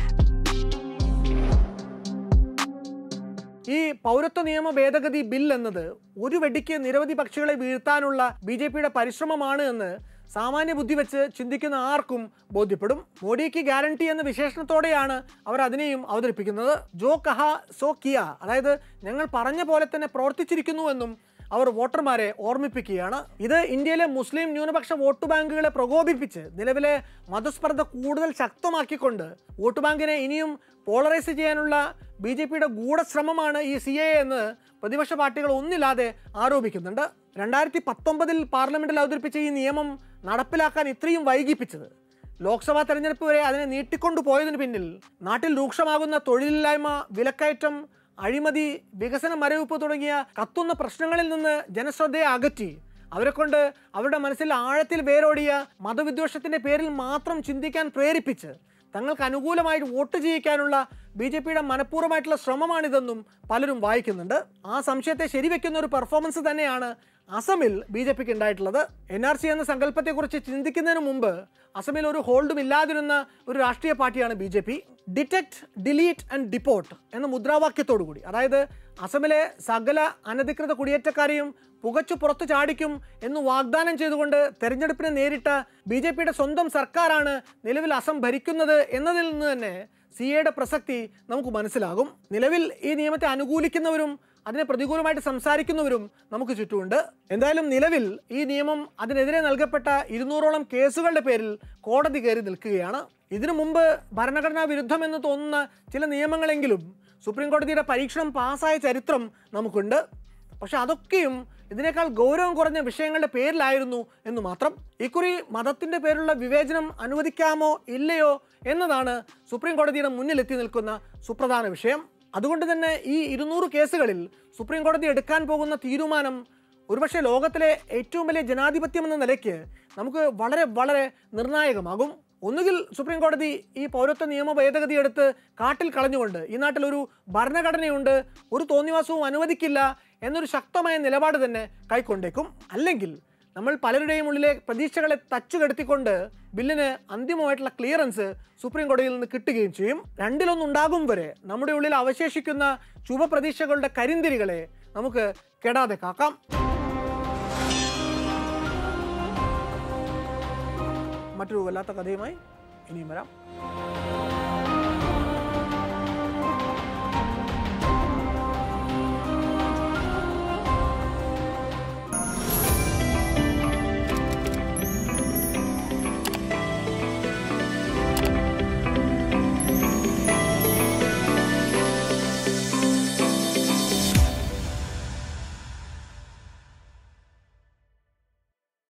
ഈ പൗരത്വ നിയമ ഭേദഗതി ബിൽ എന്നത് ഒരു വെടിക്ക് നിരവധി പക്ഷികളെ വീഴ്ത്താനുള്ള ബി ജെ പിയുടെ പരിശ്രമമാണ് എന്ന് സാമാന്യ ബുദ്ധി വെച്ച് ചിന്തിക്കുന്ന ആർക്കും ബോധ്യപ്പെടും മോഡിക്ക് ഗ്യാരണ്ടി എന്ന വിശേഷണത്തോടെയാണ് അവർ അതിനെയും അവതരിപ്പിക്കുന്നത് ജോ കഹ സോ കിയ അതായത് ഞങ്ങൾ പറഞ്ഞ പോലെ തന്നെ പ്രവർത്തിച്ചിരിക്കുന്നു എന്നും അവർ വോട്ടർമാരെ ഓർമ്മിപ്പിക്കുകയാണ് ഇത് ഇന്ത്യയിലെ മുസ്ലിം ന്യൂനപക്ഷ വോട്ട് ബാങ്കുകളെ പ്രകോപിപ്പിച്ച് നിലവിലെ മതസ്പർദ്ധ കൂടുതൽ ശക്തമാക്കിക്കൊണ്ട് വോട്ട് ബാങ്കിനെ ഇനിയും പോളറൈസ് ചെയ്യാനുള്ള ബി ജെ പിയുടെ ഗൂഢശ്രമമാണ് ഈ സി എ എന്ന് പ്രതിപക്ഷ പാർട്ടികൾ ഒന്നില്ലാതെ ആരോപിക്കുന്നുണ്ട് രണ്ടായിരത്തി പത്തൊമ്പതിൽ പാർലമെന്റിൽ അവതരിപ്പിച്ച ഈ നിയമം നടപ്പിലാക്കാൻ ഇത്രയും വൈകിപ്പിച്ചത് ലോക്സഭാ തെരഞ്ഞെടുപ്പ് വരെ അതിനെ നീട്ടിക്കൊണ്ടു പോയതിനു പിന്നിൽ നാട്ടിൽ രൂക്ഷമാകുന്ന തൊഴിലില്ലായ്മ വിലക്കയറ്റം അഴിമതി വികസന മരവിപ്പ് തുടങ്ങിയ കത്തുന്ന പ്രശ്നങ്ങളിൽ നിന്ന് ജനശ്രദ്ധയെ അകറ്റി അവരെ കൊണ്ട് അവരുടെ മനസ്സിൽ ആഴത്തിൽ വേരോടിയ മതവിദ്വേഷത്തിന്റെ പേരിൽ മാത്രം ചിന്തിക്കാൻ പ്രേരിപ്പിച്ച് തങ്ങൾക്ക് അനുകൂലമായിട്ട് വോട്ട് ചെയ്യിക്കാനുള്ള ബി ജെ പിയുടെ മനഃപൂർവ്വമായിട്ടുള്ള ശ്രമമാണിതെന്നും പലരും വായിക്കുന്നുണ്ട് ആ സംശയത്തെ ശരിവെക്കുന്ന ഒരു പെർഫോമൻസ് തന്നെയാണ് അസമിൽ ബി ജെ പിക്ക് ഉണ്ടായിട്ടുള്ളത് എൻ ആർ സി എന്ന സങ്കല്പത്തെക്കുറിച്ച് ചിന്തിക്കുന്നതിന് മുമ്പ് അസമിൽ ഒരു ഹോൾഡും ഇല്ലാതിരുന്ന ഒരു രാഷ്ട്രീയ പാർട്ടിയാണ് B J P detect delete and deport എന്ന മുദ്രാവാക്യത്തോടു കൂടി അതായത് അസമിലെ സകല അനധികൃത കുടിയേറ്റക്കാരെയും പുകച്ചു പുറത്തു ചാടിക്കും എന്ന് വാഗ്ദാനം ചെയ്തുകൊണ്ട് തെരഞ്ഞെടുപ്പിനെ നേരിട്ട ബി ജെ പിയുടെ സ്വന്തം സർക്കാരാണ് നിലവിൽ അസം ഭരിക്കുന്നത് എന്നതിൽ നിന്ന് തന്നെ സി എയുടെ പ്രസക്തി നമുക്ക് മനസ്സിലാകും നിലവിൽ ഈ നിയമത്തെ അനുകൂലിക്കുന്നവരും അതിനെ പ്രതികൂലമായിട്ട് സംസാരിക്കുന്നവരും നമുക്ക് ചുറ്റുമുണ്ട് എന്തായാലും നിലവിൽ ഈ നിയമം അതിനെതിരെ നൽകപ്പെട്ട ഇരുന്നൂറോളം കേസുകളുടെ പേരിൽ കോടതി കയറി നിൽക്കുകയാണ് ഇതിനു മുമ്പ് ഭരണഘടനാ വിരുദ്ധമെന്ന് തോന്നുന്ന ചില നിയമങ്ങളെങ്കിലും സുപ്രീം കോടതിയുടെ പരീക്ഷണം പാസ്സായ ചരിത്രം നമുക്കുണ്ട് പക്ഷെ അതൊക്കെയും ഇതിനേക്കാൾ ഗൗരവം കുറഞ്ഞ വിഷയങ്ങളുടെ പേരിലായിരുന്നു എന്ന് മാത്രം ഇക്കുറി മതത്തിന്റെ പേരിലുള്ള വിവേചനം അനുവദിക്കാമോ ഇല്ലയോ എന്നതാണ് സുപ്രീം കോടതിയുടെ മുന്നിലെത്തി നിൽക്കുന്ന സുപ്രധാന വിഷയം അതുകൊണ്ട് തന്നെ ഈ ഇരുന്നൂറ് കേസുകളിൽ സുപ്രീം കോടതി എടുക്കാൻ പോകുന്ന തീരുമാനം ഒരുപക്ഷെ ലോകത്തിലെ ഏറ്റവും വലിയ ജനാധിപത്യം എന്ന നിലയ്ക്ക് നമുക്ക് വളരെ വളരെ നിർണായകമാകും ഒന്നുകിൽ സുപ്രീം കോടതി ഈ പൗരത്വ നിയമ ഭേദഗതി എടുത്ത് കാട്ടിൽ കളഞ്ഞുകൊണ്ട് ഈ നാട്ടിൽ ഒരു ഭരണഘടനയുണ്ട് ഒരു തോന്നിവാസവും അനുവദിക്കില്ല എന്നൊരു ശക്തമായ നിലപാട് തന്നെ കൈക്കൊണ്ടേക്കും അല്ലെങ്കിൽ നമ്മൾ പലരുടെയും ഉള്ളിലെ പ്രതീക്ഷകളെ തച്ചുകെടുത്തിക്കൊണ്ട് ബില്ലിന് അന്തിമമായിട്ടുള്ള ക്ലിയറൻസ് സുപ്രീം കോടതിയിൽ നിന്ന് കിട്ടുകയും ചെയ്യും രണ്ടിലൊന്നുണ്ടാകും വരെ നമ്മുടെ ഉള്ളിൽ അവശേഷിക്കുന്ന ശുഭപ്രതീക്ഷകളുടെ കരിന്തിരികളെ നമുക്ക് കെടാതെ കാക്കാം മറ്റൊരു വല്ലാത്ത കഥയുമായി ഇനിയും വരാം